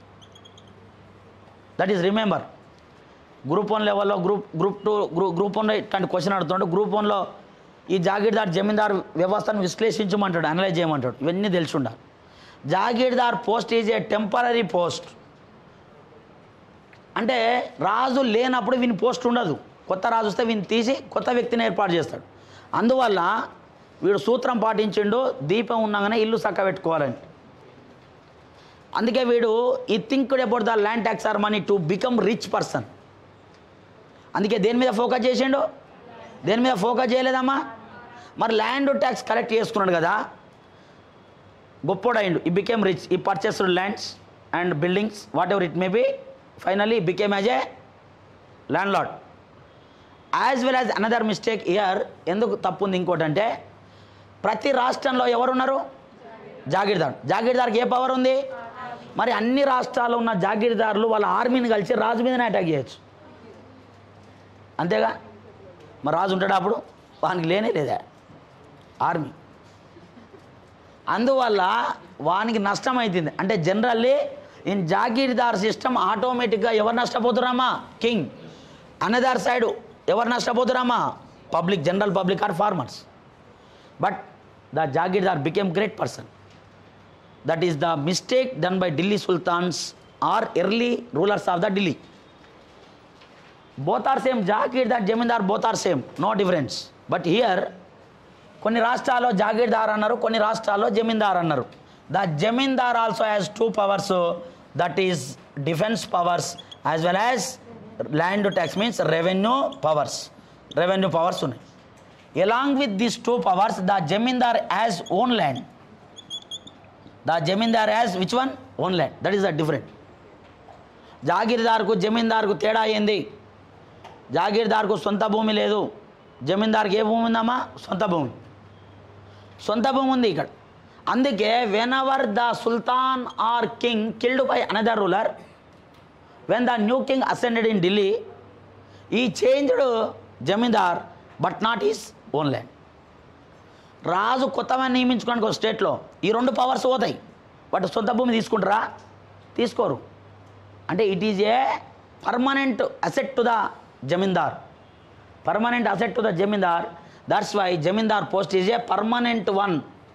that is remember group one లెవెల్లో group group two group group వన్లో ఇట్లాంటి క్వశ్చన్ అడుగుతుంటే గ్రూప్ వన్లో ఈ జాగీర్దార్ జమీందార్ వ్యవస్థను విశ్లేషించమంటాడు అనలైజ్ చేయమంటాడు ఇవన్నీ తెలిసి ఉండాలి jagirdar post is a temporary post అంటే రాజు లేనప్పుడు వీని పోస్ట్ ఉండదు కొత్త రాజు వస్తే వీని తీసి కొత్త వ్యక్తిని ఏర్పాటు చేస్తాడు అందువల్ల వీడు సూత్రం పాటించిండు దీపం ఉండగానే ఇల్లు చక్క పెట్టుకోవాలని అందుకే వీడు he thinked about the land tax or money to become rich person అందుకే దేని మీద ఫోకస్ చేసిండు దేని మీద ఫోకస్ చేయలేదమ్మా మరి ల్యాండ్ ట్యాక్స్ కలెక్ట్ చేసుకున్నాడు కదా గొప్పోడైండు he became rich he purchased lands and buildings whatever it may be finally became as a landlord as well as another mistake here ఎందుకు తప్పు ఉంది ఇంకోటి అంటే ప్రతి రాష్ట్రంలో ఎవరున్నారు జాగీర్దార్ జాగీర్దార్కి ఏ పవర్ ఉంది మరి అన్ని రాష్ట్రాల్లో ఉన్న జాగీర్దారులు వాళ్ళ ఆర్మీని కలిసి రాజు మీదనే అటాక్ చేయొచ్చు అంతేగా మరి రాజు ఉంటాడు అప్పుడు వానికి లేనే లేదా ఆర్మీ అందువల్ల వానికి నష్టం అవుతుంది అంటే జనరల్లీ ఇన్ జాగీర్దార్ సిస్టమ్ ఆటోమేటిక్గా ఎవరు నష్టపోతున్నామా కింగ్ అనదర్ సైడ్ ఎవరు నష్టపోతున్నామా public general public or farmers but the jagirdar became great person that is the mistake done by Delhi sultans or early rulers of the Delhi both are same jagirdar zamindar both are same no difference but here కొన్ని రాష్ట్రాల్లో జాగీర్దార్ అన్నారు కొన్ని రాష్ట్రాల్లో జమీందార్ అన్నారు the zamindar also has two powers that is defence powers as well as land tax means revenue powers revenue powers ఉన్నాయి along with this two powers the zamindar has own land the zamindar has which one own land that is the different జాగీర్దార్కు జమీందార్కు తేడా ఏంది జాగీర్దార్కు సొంత భూమి లేదు జమీందార్కి ఏ భూమి ఉందమ్మా సొంత భూమి సొంత భూమి ఉంది ఇక్కడ అందుకే when our the sultan or king killed by another ruler when the new king ascended in Delhi he changed zamindar but not is own land రాజు కొత్తగా నియమించుకోడానికి ఒక స్టేట్లో ఈ రెండు పవర్స్ పోతాయి బట్ సొంత భూమి తీసుకుంటారా తీసుకోరు అంటే it is a permanent asset to the zamindar permanent asset to the zamindar that's why zamindar post is a permanent one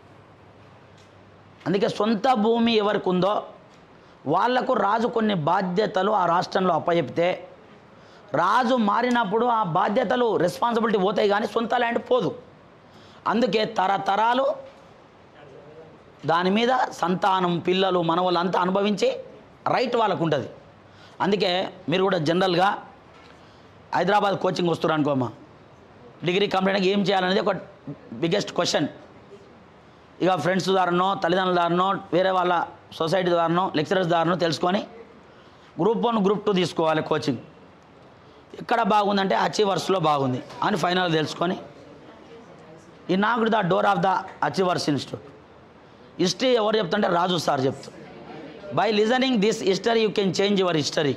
అందుకే సొంత భూమి ఎవరికి ఉందో వాళ్లకు రాజు కొన్ని బాధ్యతలు ఆ రాష్ట్రంలో అప్పచెప్తే రాజు మారినప్పుడు ఆ బాధ్యతలు రెస్పాన్సిబిలిటీ పోతాయి కానీ సొంత ల్యాండ్ పోదు అందుకే తరతరాలు దాని మీద సంతానం పిల్లలు మనవలంతా అనుభవించి రైట్ వాళ్ళకు ఉంటుంది అందుకే మీరు కూడా జనరల్గా హైదరాబాద్ కోచింగ్ వస్తున్నారు అనుకోమ్మా డిగ్రీ కంప్లీట్ అయ్యాక ఏం చేయాలనేది ఒక బిగ్గెస్ట్ క్వశ్చన్ ఇక ఫ్రెండ్స్ ద్వారానో తల్లిదండ్రుల ద్వారానో వేరే వాళ్ళ సొసైటీ ద్వారానో లెక్చరర్స్ ద్వారానో తెలుసుకొని గ్రూప్ వన్ గ్రూప్ టూ తీసుకోవాలి కోచింగ్ ఎక్కడ బాగుందంటే అచీవర్స్లో బాగుంది అని ఫైనల్ తెలుసుకొని ఈ నాకు the door of the Achievers Institute history ఎవరు చెప్తుంటే రాజు సార్ చెప్తారు by listening this history you can change your history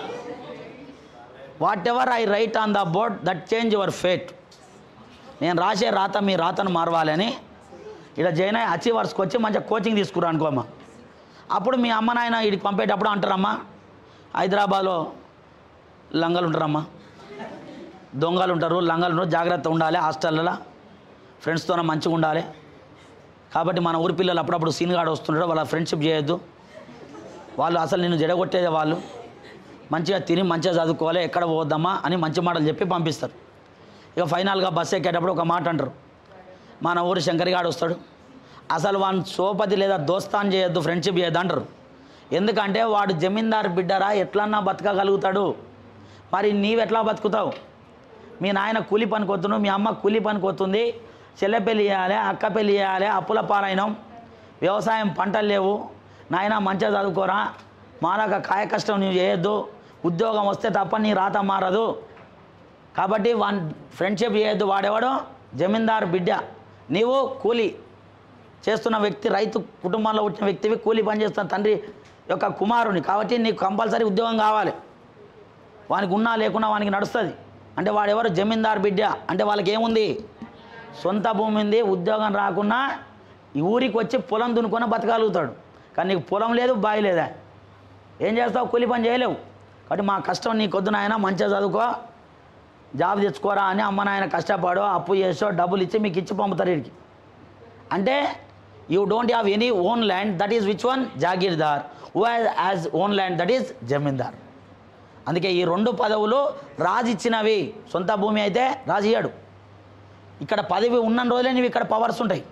whatever I write on the board that change your fate నేను రాసే రాత మీ రాతను మారవాలని ఇక్కడ జైన్ అయ్యి అచీవర్స్కి వచ్చి మంచిగా కోచింగ్ తీసుకురా అనుకోమ్మా అప్పుడు మీ అమ్మ నాయన వీడికి పంపేటప్పుడు అంటారమ్మా హైదరాబాద్లో లంగలు ఉంటారమ్మా దొంగలు ఉంటారు లంగలు ఉంటారు జాగ్రత్త ఉండాలి హాస్టల్లో ఫ్రెండ్స్తో మంచిగా ఉండాలి కాబట్టి మన ఊరి పిల్లలు అప్పుడప్పుడు సీన్గాడు వస్తుంటారు వాళ్ళ ఫ్రెండ్షిప్ చేయొద్దు వాళ్ళు అసలు నిన్ను జడగొట్టేదే వాళ్ళు మంచిగా తిని మంచిగా చదువుకోవాలి ఎక్కడ పోవద్దమ్మా అని మంచి మాటలు చెప్పి పంపిస్తారు ఇక ఫైనల్గా బస్సు ఎక్కేటప్పుడు ఒక మాట అంటారు మన ఊరు శంకరిగాడు వస్తాడు అసలు వాడిని సోపతి లేదా దోస్తాన్ చేయొద్దు ఫ్రెండ్షిప్ చేయొద్దు అంటారు ఎందుకంటే వాడు జమీందార్ బిడ్డరా ఎట్లన్నా బతకగలుగుతాడు మరి నీవెట్లా బతుకుతావు మీ నాయన కూలి పనికి వస్తున్నావు మీ అమ్మ కూలి పనికి వస్తుంది చెల్లె పెళ్ళి చేయాలి అక్క పెళ్ళి చేయాలి అప్పుల పాలైనం వ్యవసాయం పంటలు లేవు నాయన మంచిగా చదువుకోరా మాలాగా కాయ కష్టం నువ్వు చేయొద్దు ఉద్యోగం వస్తే తప్ప నీ రాత మారదు కాబట్టి వాన్ ఫ్రెండ్షిప్ చేయొద్దు వాడెవడో జమీందార్ బిడ్డ నీవు కూలి చేస్తున్న వ్యక్తి రైతు కుటుంబంలో పుట్టిన వ్యక్తివి కూలి పని చేస్తున్న తండ్రి యొక్క కుమారుని కాబట్టి నీకు కంపల్సరీ ఉద్యోగం కావాలి వానికి ఉన్నా లేకున్నా వానికి నడుస్తుంది అంటే వాడెవరు జమీందార్ బిడ్డ అంటే వాళ్ళకి ఏముంది సొంత భూమి ఉంది ఉద్యోగం రాకున్నా ఈ ఊరికి వచ్చి పొలం దున్నుకొని బతకగలుగుతాడు కానీ నీకు పొలం లేదు బావి లేదా ఏం చేస్తావు కూలి పని చేయలేవు కాబట్టి మా కష్టం నీకొద్దు నాయన మంచిగా చదువుకో జాబ్ తెచ్చుకోరా అని అమ్మ నాయన కష్టపడో అప్పు చేసో డబ్బులు ఇచ్చి మీకు ఇచ్చి పంపుతారు వీడికి అంటే you don't have any own land that is which one jagirdar who has has own land that is zamindar అందుకే ఈ రెండు పదవులు రాజు ఇచ్చినవి సొంత భూమి అయితే రాజు ఇయ్యాడు ఇక్కడ పదవి ఉన్న రోజులే నీవు ఇక్కడ పవర్స్ ఉంటాయి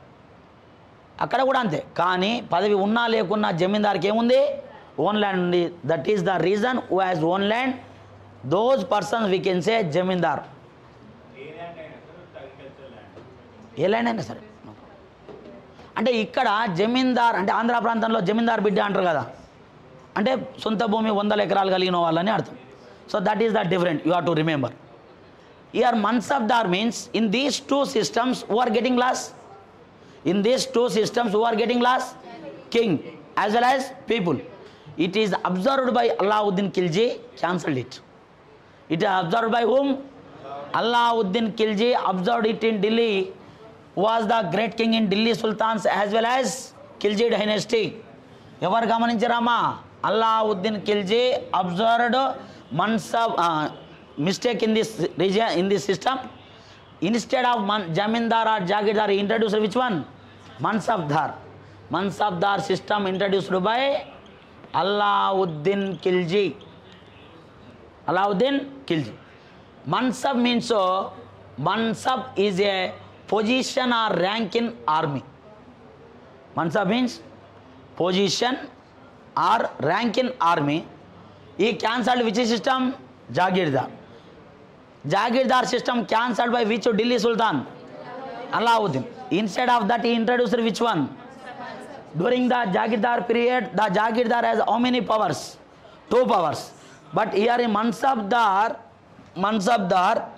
అక్కడ కూడా అంతే కానీ పదవి ఉన్నా లేకున్నా జమీందార్కి ఏముంది ఓన్ ల్యాండ్ ఉంది that is the reason who has own land those persons we can say zamindar ఏ ల్యాండ్ అయినా సరే అంటే ఇక్కడ జమీందార్ అంటే ఆంధ్ర ప్రాంతంలో జమీందార్ బిడ్డ అంటారు కదా అంటే సొంత భూమి వందల ఎకరాలు కలిగిన వాళ్ళని అర్థం so that is the different you have to remember here mansabdar means in these two systems who are getting loss in these two systems who are getting loss king as well as people it is observed by Alauddin Khilji cancelled it it is observed by whom Alauddin Khilji observed it in Delhi was the great king in Delhi sultans as well as Khilji dynasty ఎవరు గమనించరామా Alauddin Khilji observed Mansab mistake in this region in this system instead of man zamindar or jagirdar introduce which one Mansabdar Mansabdar system introduced by Alauddin Khilji Alauddin Khilji. Mansab means so, Mansab is a position or rank in army. Mansab means position or rank in army. He cancelled which system? Jagirdar. Jagirdar system cancelled by which Delhi Sultan? Alauddin. Instead of that, he introduced which one? During the Jagirdar period, the Jagirdar has how many powers? Two powers. But here in Mansabdar, Mansabdar,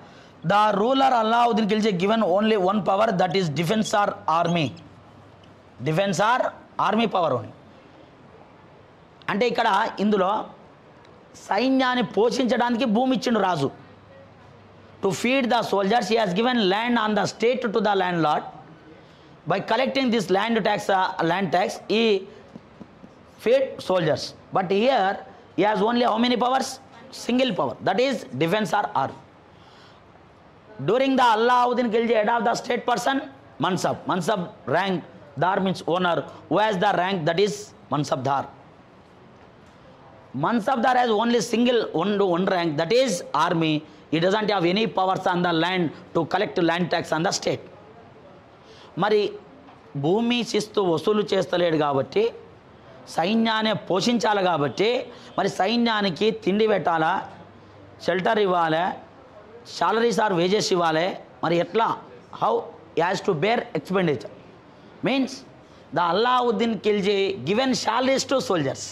the ruler Alauddin Khilji given only one power that is defence or army defence or army power only అంటే ఇక్కడ ఇందులో సైన్యాన్ని పోషించడానికి భూమి ఇచ్చిండు రాజు to feed the soldiers he has given land on the state to the land lot by collecting this land tax land tax he feed soldiers but here he has only how many powers single power that is defence or army during the Alauddin Khilji head of the state person Mansab Mansab rank dar means owner who has the rank that is Mansabdar Mansabdar has only single one, one rank, that is army. He doesn't have any powers on the land to collect land tax on the state. మరి భూమి శిస్తు వసూలు చేస్తలేడు కాబట్టి సైన్యాన్ని పోషించాలి కాబట్టి మరి సైన్యానికి తిండి పెట్టాలా షెల్టర్ ఇవ్వాలి సాలరీస్ ఆర్ వేజెస్ ఇవ్వాలి మరి ఎట్లా how has to bear expenditure means the Alauddin Khilji given salaries to soldiers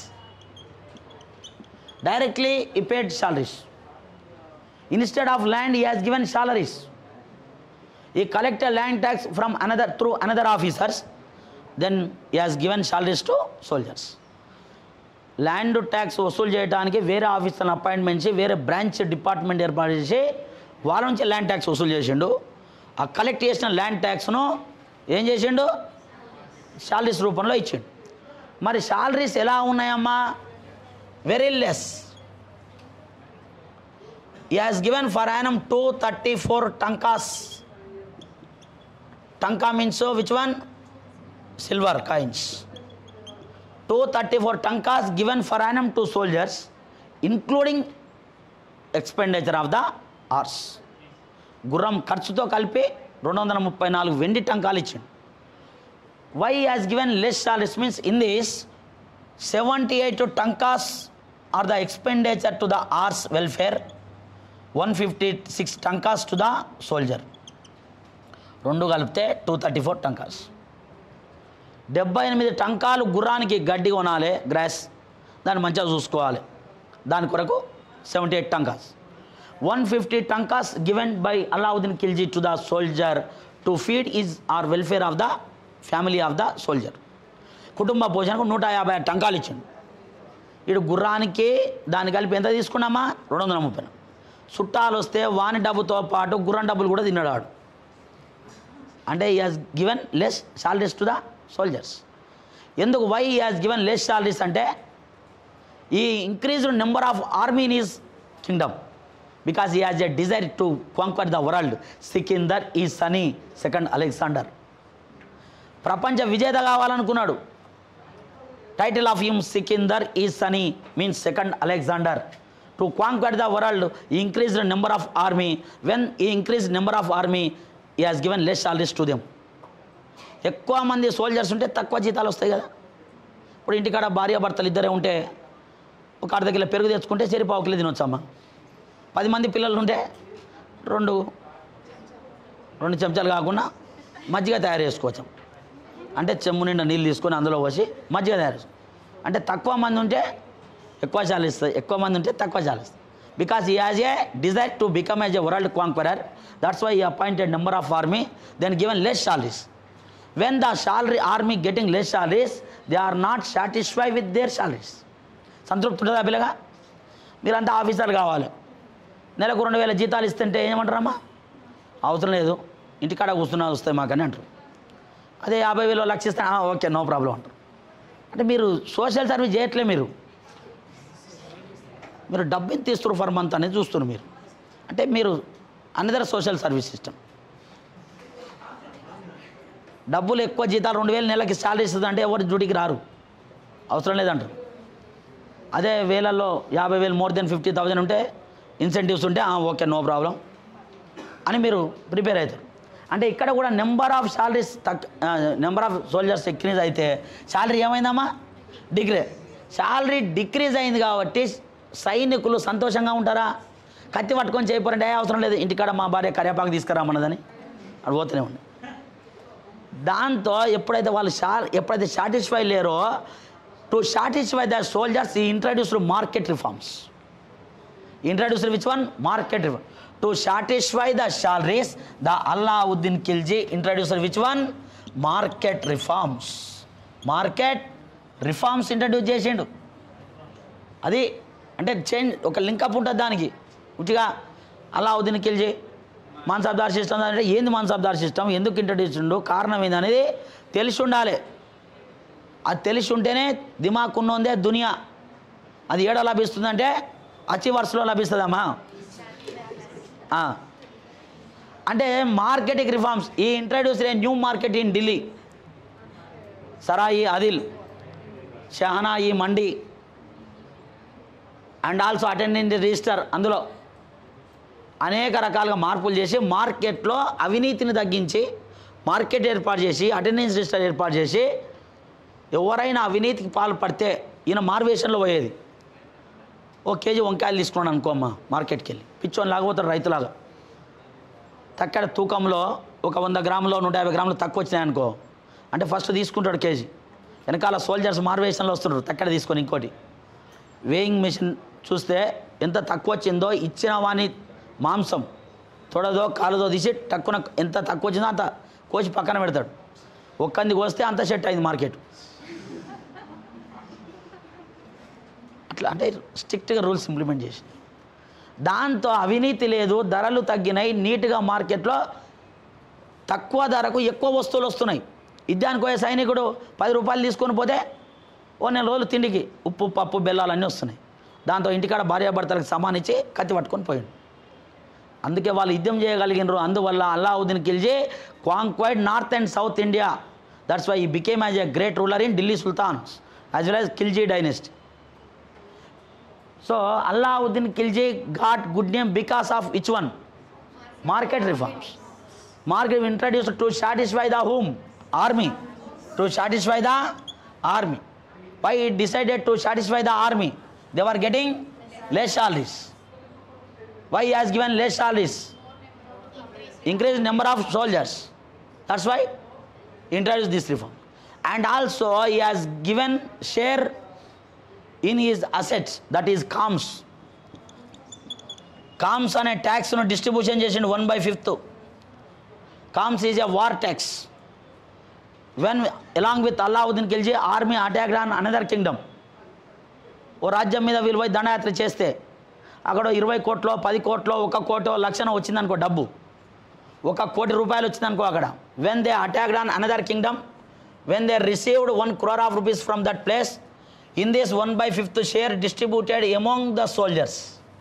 directly he paid salaries. Instead of land, he has given salaries. He collected land tax from another through another officers. Then he has given salaries to soldiers. Land tax వసూలు చేయడానికి వేరే ఆఫీసర్ని అపాయింట్మెంట్ చేసి వేరే బ్రాంచ్ డిపార్ట్మెంట్ ఏర్పాటు చేసి వాళ్ళ నుంచి ల్యాండ్ ట్యాక్స్ వసూలు చేసిండు ఆ కలెక్ట్ చేసిన ల్యాండ్ ట్యాక్స్ను ఏం చేసిండు శాలరీస్ రూపంలో ఇచ్చిండు మరి శాలరీస్ ఎలా ఉన్నాయమ్మా very less. He has given for annum 234 tankas. Tanka means so which one? Silver coins. 234 tankas given for annum to soldiers, including expenditure of the arts. గుర్రం ఖర్చుతో కలిపి రెండు వందల ముప్పై నాలుగు వెండి టంకాలు ఇచ్చిండు why has given less salaries means in this seventy eight tankas or the expenditure to the horse welfare one fifty six tankas to the soldier రెండు కలిపితే టూ థర్టీ ఫోర్ టంకాస్ డెబ్బై ఎనిమిది టంకాలు గుర్రానికి గడ్డి కొనాలి గ్రాస్ దాన్ని మంచిగా చూసుకోవాలి దాని కొరకు seventy eight tankas one fifty tankas given by Alauddin Khilji to the soldier to feed his or welfare of the family of the soldier కుటుంబ పోషణకు నూట యాభై ఆరు టంకాలు ఇచ్చిండు ఇటు గుర్రానికి దాన్ని కలిపి ఎంత తీసుకున్నామా రెండు వందల ముప్పై చుట్టాలు వస్తే వాని డబ్బుతో పాటు గుర్రం డబ్బులు కూడా తిన్నాడు వాడు అంటే he has given less salaries to the soldiers ఎందుకు why he has given less salaries అంటే he increased number of army in his kingdom because he has a desire to conquer the world Sikandar e Sani second Alexander ప్రపంచ విజేత కావాలనుకున్నాడు title of him Sikandar e Sani means second Alexander to conquer the world increased number of army when he increase number of army he has given less salaries to them ఎక్కువ మంది సోల్జర్స్ ఉంటే తక్కువ జీతాలు వస్తాయి కదా ఇప్పుడు ఇంటికాడ భార్య భర్తలు ఇద్దరే ఉంటే ఒక అర్ధ కిలో పెరుగు తెచ్చుకుంటే సరి పావు కిలో తినొచ్చమ్మా పది మంది పిల్లలు ఉంటే రెండు రెండు చెంచాలు కాకుండా మజ్జిగ తయారు చేసుకోవచ్చు అంటే చెమ్ము నిండా నీళ్ళు తీసుకొని అందులో పోసి మజ్జిగ తయారు చేసుకో అంటే తక్కువ మంది ఉంటే ఎక్కువ చాలు ఇస్తుంది ఎక్కువ మంది ఉంటే తక్కువ చాలు ఇస్తుంది because he has a desire to become as a world conqueror that's why he appointed number of army then given less salaries when the salary army getting less salaries they are not satisfy with their salaries సంతృప్తి ఉంటుందా పిల్లగా మీరంతా ఆఫీసర్లు కావాలి నెలకు రెండు వేల జీతాలు ఇస్తుంటే ఏమంటారమ్మా అవసరం లేదు ఇంటికాడ కూర్చున్నా వస్తాయి మాకని అంటారు అదే యాభై వేలు లక్ష ఇస్తే "ఆ, ఓకే నో ప్రాబ్లం అంటారు అంటే మీరు సోషల్ సర్వీస్ చేయట్లే మీరు మీరు డబ్బు ఎంత ఇస్తారు ఫర్ మంత్ అనేది చూస్తున్నారు మీరు అంటే మీరు అనదర్ సోషల్ సర్వీస్ సిస్టమ్ డబ్బులు ఎక్కువ జీతాలు రెండు వేలు నెలకి శాలరీ ఇస్తుంది అంటే ఎవరు డ్యూటీకి రారు అవసరం లేదంటారు అదే వేలల్లో యాభై వేలు మోర్ దెన్ ఫిఫ్టీ థౌజండ్ ఉంటే ఇన్సెంటివ్స్ ఉంటే "ఆ, ఓకే నో ప్రాబ్లం అని మీరు ప్రిపేర్ అవుతారు అంటే ఇక్కడ కూడా నెంబర్ ఆఫ్ శాలరీస్ తక్ నెంబర్ ఆఫ్ సోల్జర్స్ ఇంక్రీజ్ అయితే శాలరీ ఏమైందమ్మా డిగ్రీ శాలరీ డిక్రీజ్ అయింది కాబట్టి సైనికులు సంతోషంగా ఉంటారా కత్తి పట్టుకొని చేయపోరంటే "ఏ, అవసరం లేదు ఇంటికాడ మా భార్య కరివేపాకు తీసుకురామన్నదని అది పోతూనే ఉండే దాంతో ఎప్పుడైతే వాళ్ళు షా ఎప్పుడైతే సాటిస్ఫై లేరో to satisfy the soldiers he introduced market reforms introduced which one market reform to satisfy the salaries the Alauddin Khilji introducer which one market reforms market reforms introduce చేసిండు అది అంటే చేంజ్ ఒక లింకప్ ఉంటుంది దానికి ఉట్టిగా అల్లావుద్దీన్ ఖిల్జీ మాన్సాబ్దార్ సిస్టమ్ అంటే ఏంది మాన్సాబ్దార్ సిస్టమ్ ఎందుకు ఇంట్రడ్యూస్ ఉండు కారణం ఏంది అనేది తెలిసి ఉండాలి అది తెలిసి ఉంటేనే దిమాగ్ ఉన్నోందే దునియా అది ఏడో లభిస్తుందంటే అచ్చి వరుసలో లభిస్తుందమ్మా ఆ. అంటే marketing reforms he introduce a new market in Delhi Sarai Adil Shahana e Mandi and also attending the register అందులో అనేక రకాలుగా మార్పులు చేసి మార్కెట్లో అవినీతిని తగ్గించి మార్కెట్ ఏర్పాటు చేసి అటెండెన్స్ రిజిస్టర్ ఏర్పాటు చేసి ఎవరైనా అవినీతికి పాల్పడితే ఈయన మార్వేషన్లో పోయేది ఓ కేజీ వంకాయలు తీసుకున్నాను అనుకో అమ్మ మార్కెట్కి వెళ్ళి పిచ్చోని లాగపోతాడు రైతులాగా తక్కడ తూకంలో ఒక వంద గ్రాములో నూట యాభై గ్రాములు తక్కువ వచ్చినాయి అనుకో అంటే ఫస్ట్ తీసుకుంటాడు కేజీ వెనకాల సోల్జర్స్ మార్వేషన్లో వస్తుంటారు తక్కడ తీసుకొని ఇంకోటి వేయింగ్ మిషన్ చూస్తే ఎంత తక్కువ వచ్చిందో ఇచ్చిన వాని మాంసం తొడదో కాలుదో తీసి టక్కున ఎంత తక్కువ వచ్చిందో అంత కోసి పక్కన పెడతాడు ఒక్కంది కోస్తే అంత సెట్ అయింది మార్కెట్ అట్లా అంటే స్ట్రిక్ట్గా రూల్స్ ఇంప్లిమెంట్ చేసి దాంతో అవినీతి లేదు ధరలు తగ్గినాయి నీట్గా మార్కెట్లో తక్కువ ధరకు ఎక్కువ వస్తువులు వస్తున్నాయి యుద్ధానికి పోయే సైనికుడు పది రూపాయలు తీసుకొని పోతే ఓ నెల రోజులు తిండికి ఉప్పు పప్పు బెల్లాలు అన్నీ వస్తున్నాయి దాంతో ఇంటికాడ భార్యాభర్తలకు సమానిచ్చి కత్తి పట్టుకొని పోయాడు అందుకే వాళ్ళు యుద్ధం చేయగలిగినారు అందువల్ల Alauddin Khilji conquered north and south India that's why he became as a great ruler in Delhi sultans as well as Khilji dynasty so Alauddin Khilji got good name because of which one market reforms market introduce to satisfy the whom army to satisfy the army why it decided to satisfy the army they are getting less salaries why he has given less salaries increase number of soldiers that's why he introduced this reform and also he has given share in his assets that is khams khams అనే ట్యాక్స్ను డిస్ట్రిబ్యూషన్ చేసిండు one by fifth khams is a war tax when along with Alauddin Khilji army attack on another kingdom ఓ రాజ్యం మీద వీళ్ళు పోయి దండయాత్ర చేస్తే అక్కడ ఇరవై కోట్లో పది కోట్లో ఒక కోటో లక్షణ వచ్చిందనుకో డబ్బు ఒక కోటి రూపాయలు వచ్చిందనుకో అక్కడ when they attacked on another kingdom when they received one crore of rupees from that place in this one by fifth share distributed among the soldiers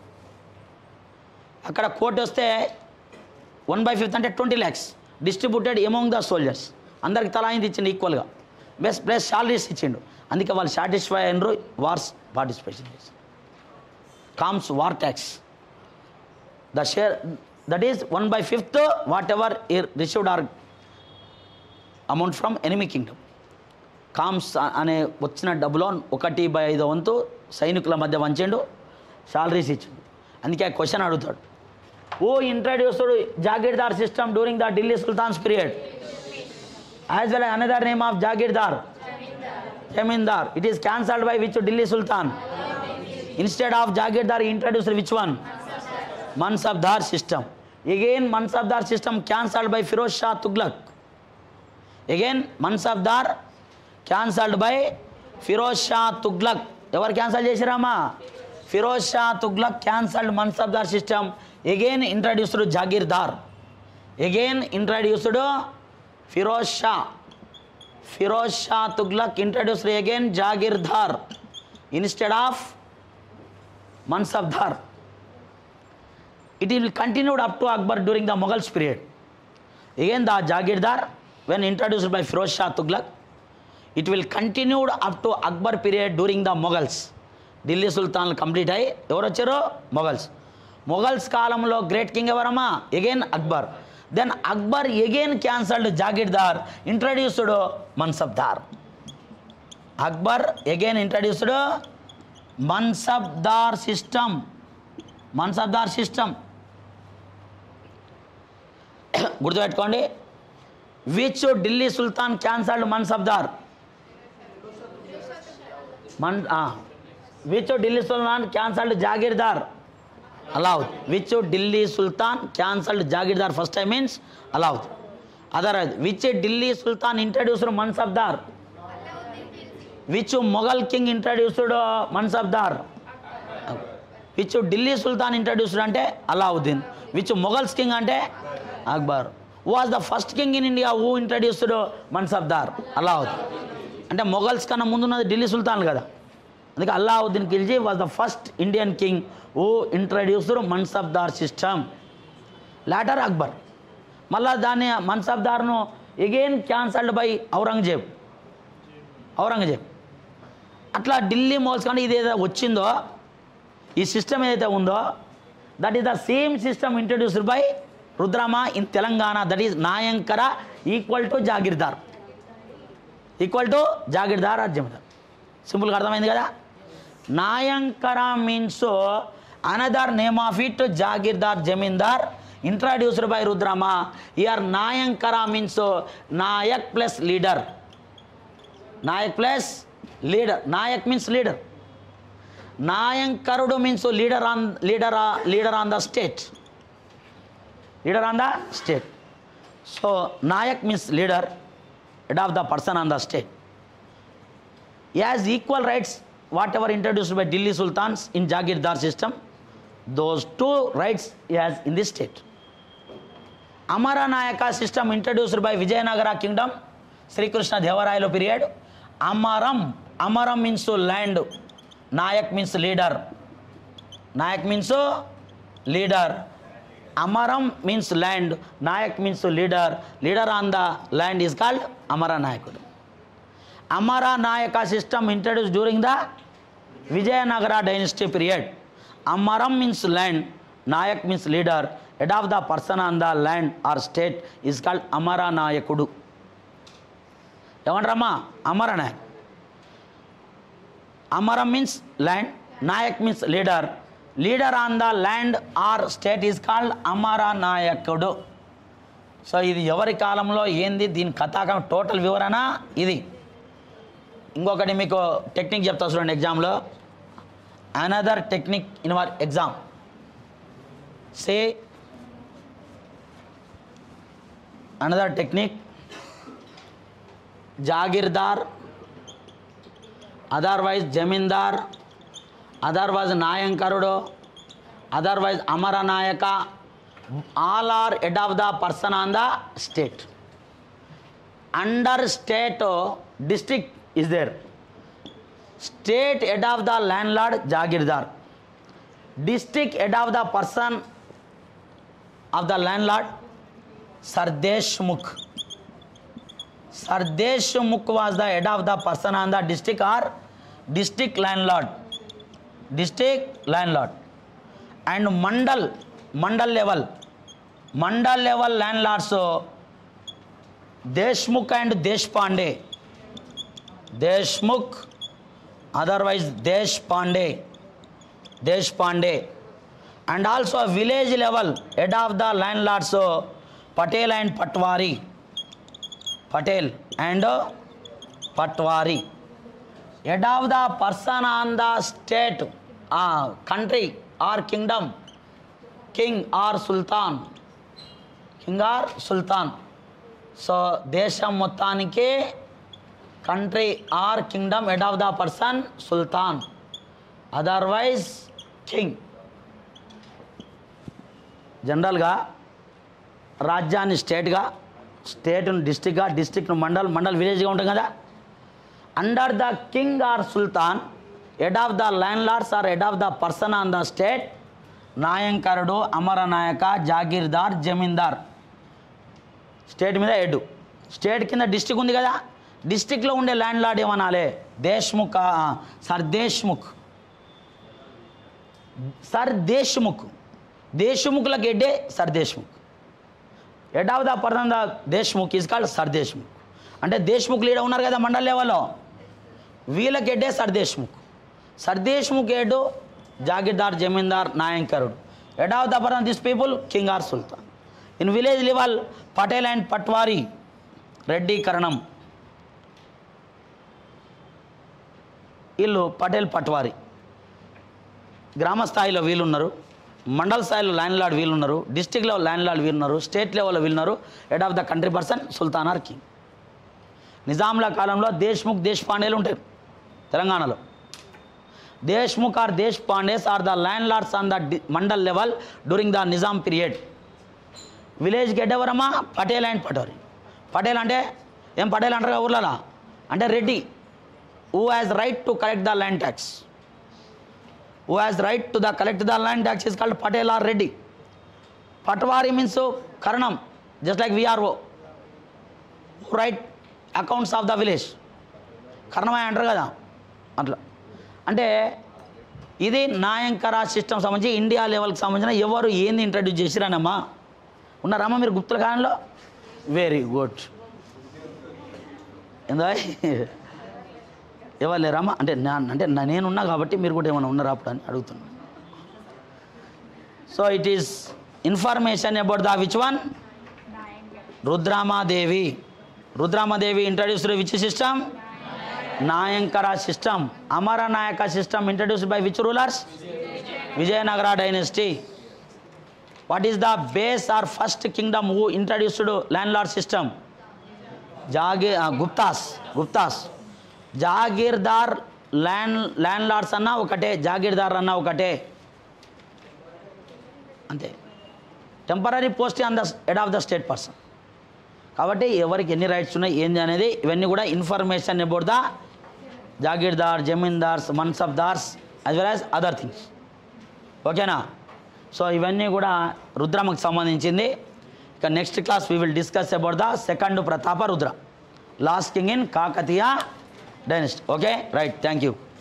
అక్కడ కోటి వస్తే వన్ బై ఫిఫ్త్ అంటే twenty lakhs distributed among the soldiers అందరికి తలా అయింది ఇచ్చిండు ఈక్వల్గా బెస్ట్ ప్లస్ శాలరీస్ ఇచ్చిండు అందుకే వాళ్ళు సాటిస్ఫై అయినరు వార్స్ పార్టిసిపేషన్ చేసి khams war tax the share that is one by fifth whatever received or amount from enemy kingdom khams అనే వచ్చిన డబ్బులో ఒకటి బై ఐదో వంతు సైనికుల మధ్య వంచిండు శాలరీస్ ఇచ్చిండు అందుకే క్వశ్చన్ అడుగుతాడు who introduced jagirdar system during the Delhi sultans period as well another name of jagirdar zamindar it is cancelled by which Delhi sultan instead of jagirdar introduced which one Mansabdar system again Mansabdar system cancelled by Firoz Shah Tughlaq again Mansabdar cancelled by Firoz Shah Tughlaq ఎవరు క్యాన్సల్ చేసిరామా Firoz Shah Tughlaq cancelled Mansabdar system again introduced jagirdar again introduced Firoz Shah Firoz Shah Tughlaq introduced again jagirdar instead of Mansabdar it will continued up to Akbar during the Mughals period. Again, the Jagirdar, when introduced by Firoz Shah Tughlaq, it will continued up to Akbar period during the Mughals. Delhi సుల్తాన్లు కంప్లీట్ అయ్యి ఎవరు వచ్చారో మొఘల్స్ మొఘల్స్ కాలంలో గ్రేట్ కింగ్ ఎవరమ్మా again Akbar then Akbar again cancelled jagirdar introduced Mansabdar Akbar again introduced Mansabdar system Mansabdar system గుర్తుపెట్టుకోండి which Delhi sultan cancelled Mansabdar man which Delhi sultan cancelled jagirdar allowed which Delhi sultan cancelled jagirdar first time means allowed other which Delhi sultan introduced Mansabdar which Mughal king introduced Mansabdar which Delhi sultan introduced అంటే అలావుద్దీన్ విచ్ మొఘల్స్ కింగ్ అంటే Akbar was the first king in India who introduced Mansabdar Alauddin అంటే మొఘల్స్ కన్నా ముందున్నది ఢిల్లీ సుల్తాన్ కదా అందుకే Alauddin Khilji was the first Indian king who introduced Mansabdar system later Akbar మళ్ళా దాన్ని మన్సబ్దార్ను again cancelled by Aurangzeb Aurangzeb అట్లా ఢిల్లీ మోల్స్ కానీ ఇది ఏదైతే వచ్చిందో ఈ సిస్టమ్ ఏదైతే ఉందో that is the same system introduced by Rudrama in Telangana that is Nayankara equal to jagirdar equal to jagirdar or zamindar సింపుల్గా అర్థమైంది కదా Nayankara means another name of it jagirdar zamindar introduced by Rudrama year Nayankara means Nayak plus leader Nayak plus leader Nayak means leader నాయంకరుడు means leader on leader leader on the state leader on the state so Nayak means leader head of the person on the state. He has equal rights whatever introduced by Delhi Sultans in Jagirdar system. Those two rights he has in this state. Amara Nayaka system introduced by Vijayanagara kingdom, Sri Krishna Devarayalo period. Amaram, Amaram means to land. Nayak means leader. Nayak means to leader. Amaram means land. Nayak means to leader. Leader on the land is called Amara Nayakudu. Amara Nayaka system introduced during the Vijayanagara dynasty period. Amaram means land. Nayak means leader. Head of the person on the land or state is called Amara Nayakudu. ఏమంటారమ్మా Amara Nayak Amaram means land Nayak means leader leader on the land or state is called Amara Nayakudu so ఇది ఎవరి కాలంలో ఏంది దీని కథాకం టోటల్ వివరణ ఇది ఇంకొకటి మీకు టెక్నిక్ చెప్తా చూడండి ఎగ్జామ్లో another technique in our exam say another technique jagirdar otherwise zamindar otherwise Nayankarudu otherwise Amara Nayaka all are head of the person on the state under state district is there state head of the landlord jagirdar district head of the person of the landlord Sardesh Mukh Sardesh Mukh was the head of the person on the district or district landlord. District landlord. And Mandal, Mandal level. Mandal level landlords, so Deshmukh and Deshpande. Deshmukh, otherwise Deshpande. Deshpande. And also village level, head of the landlords, so Patel and Patwari. Patel and uh, Patwari. Head of the person on the state, uh, country or kingdom, king or sultan. King or sultan so దేశం మొత్తానికి country or kingdom head of the person sultan otherwise king జనరల్గా రాజ్యాన్ని స్టేట్గా స్టేట్ను డిస్టిక్గా డిస్టిక్ను మండల్ మండల్ విలేజ్గా ఉంటుంది కదా under the king or sultan head of the landlords or head of the person on the state Nayankarudu Amaranayaka jagirdar zamindar state మీద హెడ్ స్టేట్ కింద డిస్టిక్ ఉంది కదా డిస్టిక్లో ఉండే ల్యాండ్ లార్డ్ ఏమనాలే దేశ్ముఖ్ ఆ, సర్ దేశ్ముఖ్ సర్ దేశ్ముఖ్ దేశ్ముఖ్లకు హెడ్డే Sar Deshmukh head of the person the Deshmukh is called Sar Deshmukh అంటే దేశ్ముఖ్ లీడర్ ఉన్నారు కదా మండల్ లెవెల్లో వీళ్ళకి హెడ్డే Sar Deshmukh Sar Deshmukh head jagirdar zamindar Nayankarudu head of the person this people king or sultan in village level Patel and Patwari Reddy Karanam వీళ్ళు పటేల్ పట్వారీ గ్రామ స్థాయిలో వీళ్ళు ఉన్నారు మండల్ స్థాయిలో ల్యాండ్ లార్డ్ వీళ్ళు ఉన్నారు డిస్టిక్ లెవెల్ ల్యాండ్ లార్డ్ వీళ్ళు ఉన్నారు స్టేట్ లెవెల్లో వీళ్ళు ఉన్నారు head of the country person sultan or king నిజాంల కాలంలో దేశ్ముఖ్ దేశపాండేలు ఉంటారు తెలంగాణలో Deshmukh or Deshpandes are the landlords on the mandal level during the Nizam period village get ఎవరమ్మా పటేల్ అండ్ పటోరి పటేల్ అంటే ఏం పటేల్ అంటారు కదా ఊర్లలో అంటే Reddy who has right to collect the land tax who has right to the collect the land tax is called Patel or Reddy Patwari means Karanam just like VRO right accounts of the village కర్ణమయ్య అంటారు కదా అట్లా అంటే ఇది నాయంకర సిస్టమ్ సంబంధించి ఇండియా లెవెల్కి సంబంధించిన ఎవరు ఏంది ఇంట్రడ్యూస్ చేసిరానమ్మా ఉన్నారమ్మా మీరు గుప్తుల కాలంలో వెరీ గుడ్ ఏందో ఎవరు లేరమ్మా అంటే నా అంటే నా- నేనున్నా కాబట్టి మీరు కూడా ఏమైనా ఉన్నారా అప్పుడు అని అడుగుతున్నాను so it is information about the which one Rudramadevi Rudramadevi introduced which system Nayankara system Amara Nayaka system introduced by which rulers Vijayanagara dynasty what is the base or first kingdom who introduced land lord system jagir Guptas Guptas jagirdar land land lords అన్న ఒకటే జాగీర్దార్ అన్న ఒకటే అంతే temporary post on the head of the state person కాబట్టి ఎవరికి ఎన్ని రైట్స్ ఉన్నాయి ఏంది అనేది ఇవన్నీ కూడా information about the jagirdar zamindars mansabdars as well as other things ఓకేనా సో ఇవన్నీ కూడా రుద్రమకు సంబంధించింది ఇక next class we will discuss about the second Pratapa Rudra last king in Kakatiya dynasty okay right thank you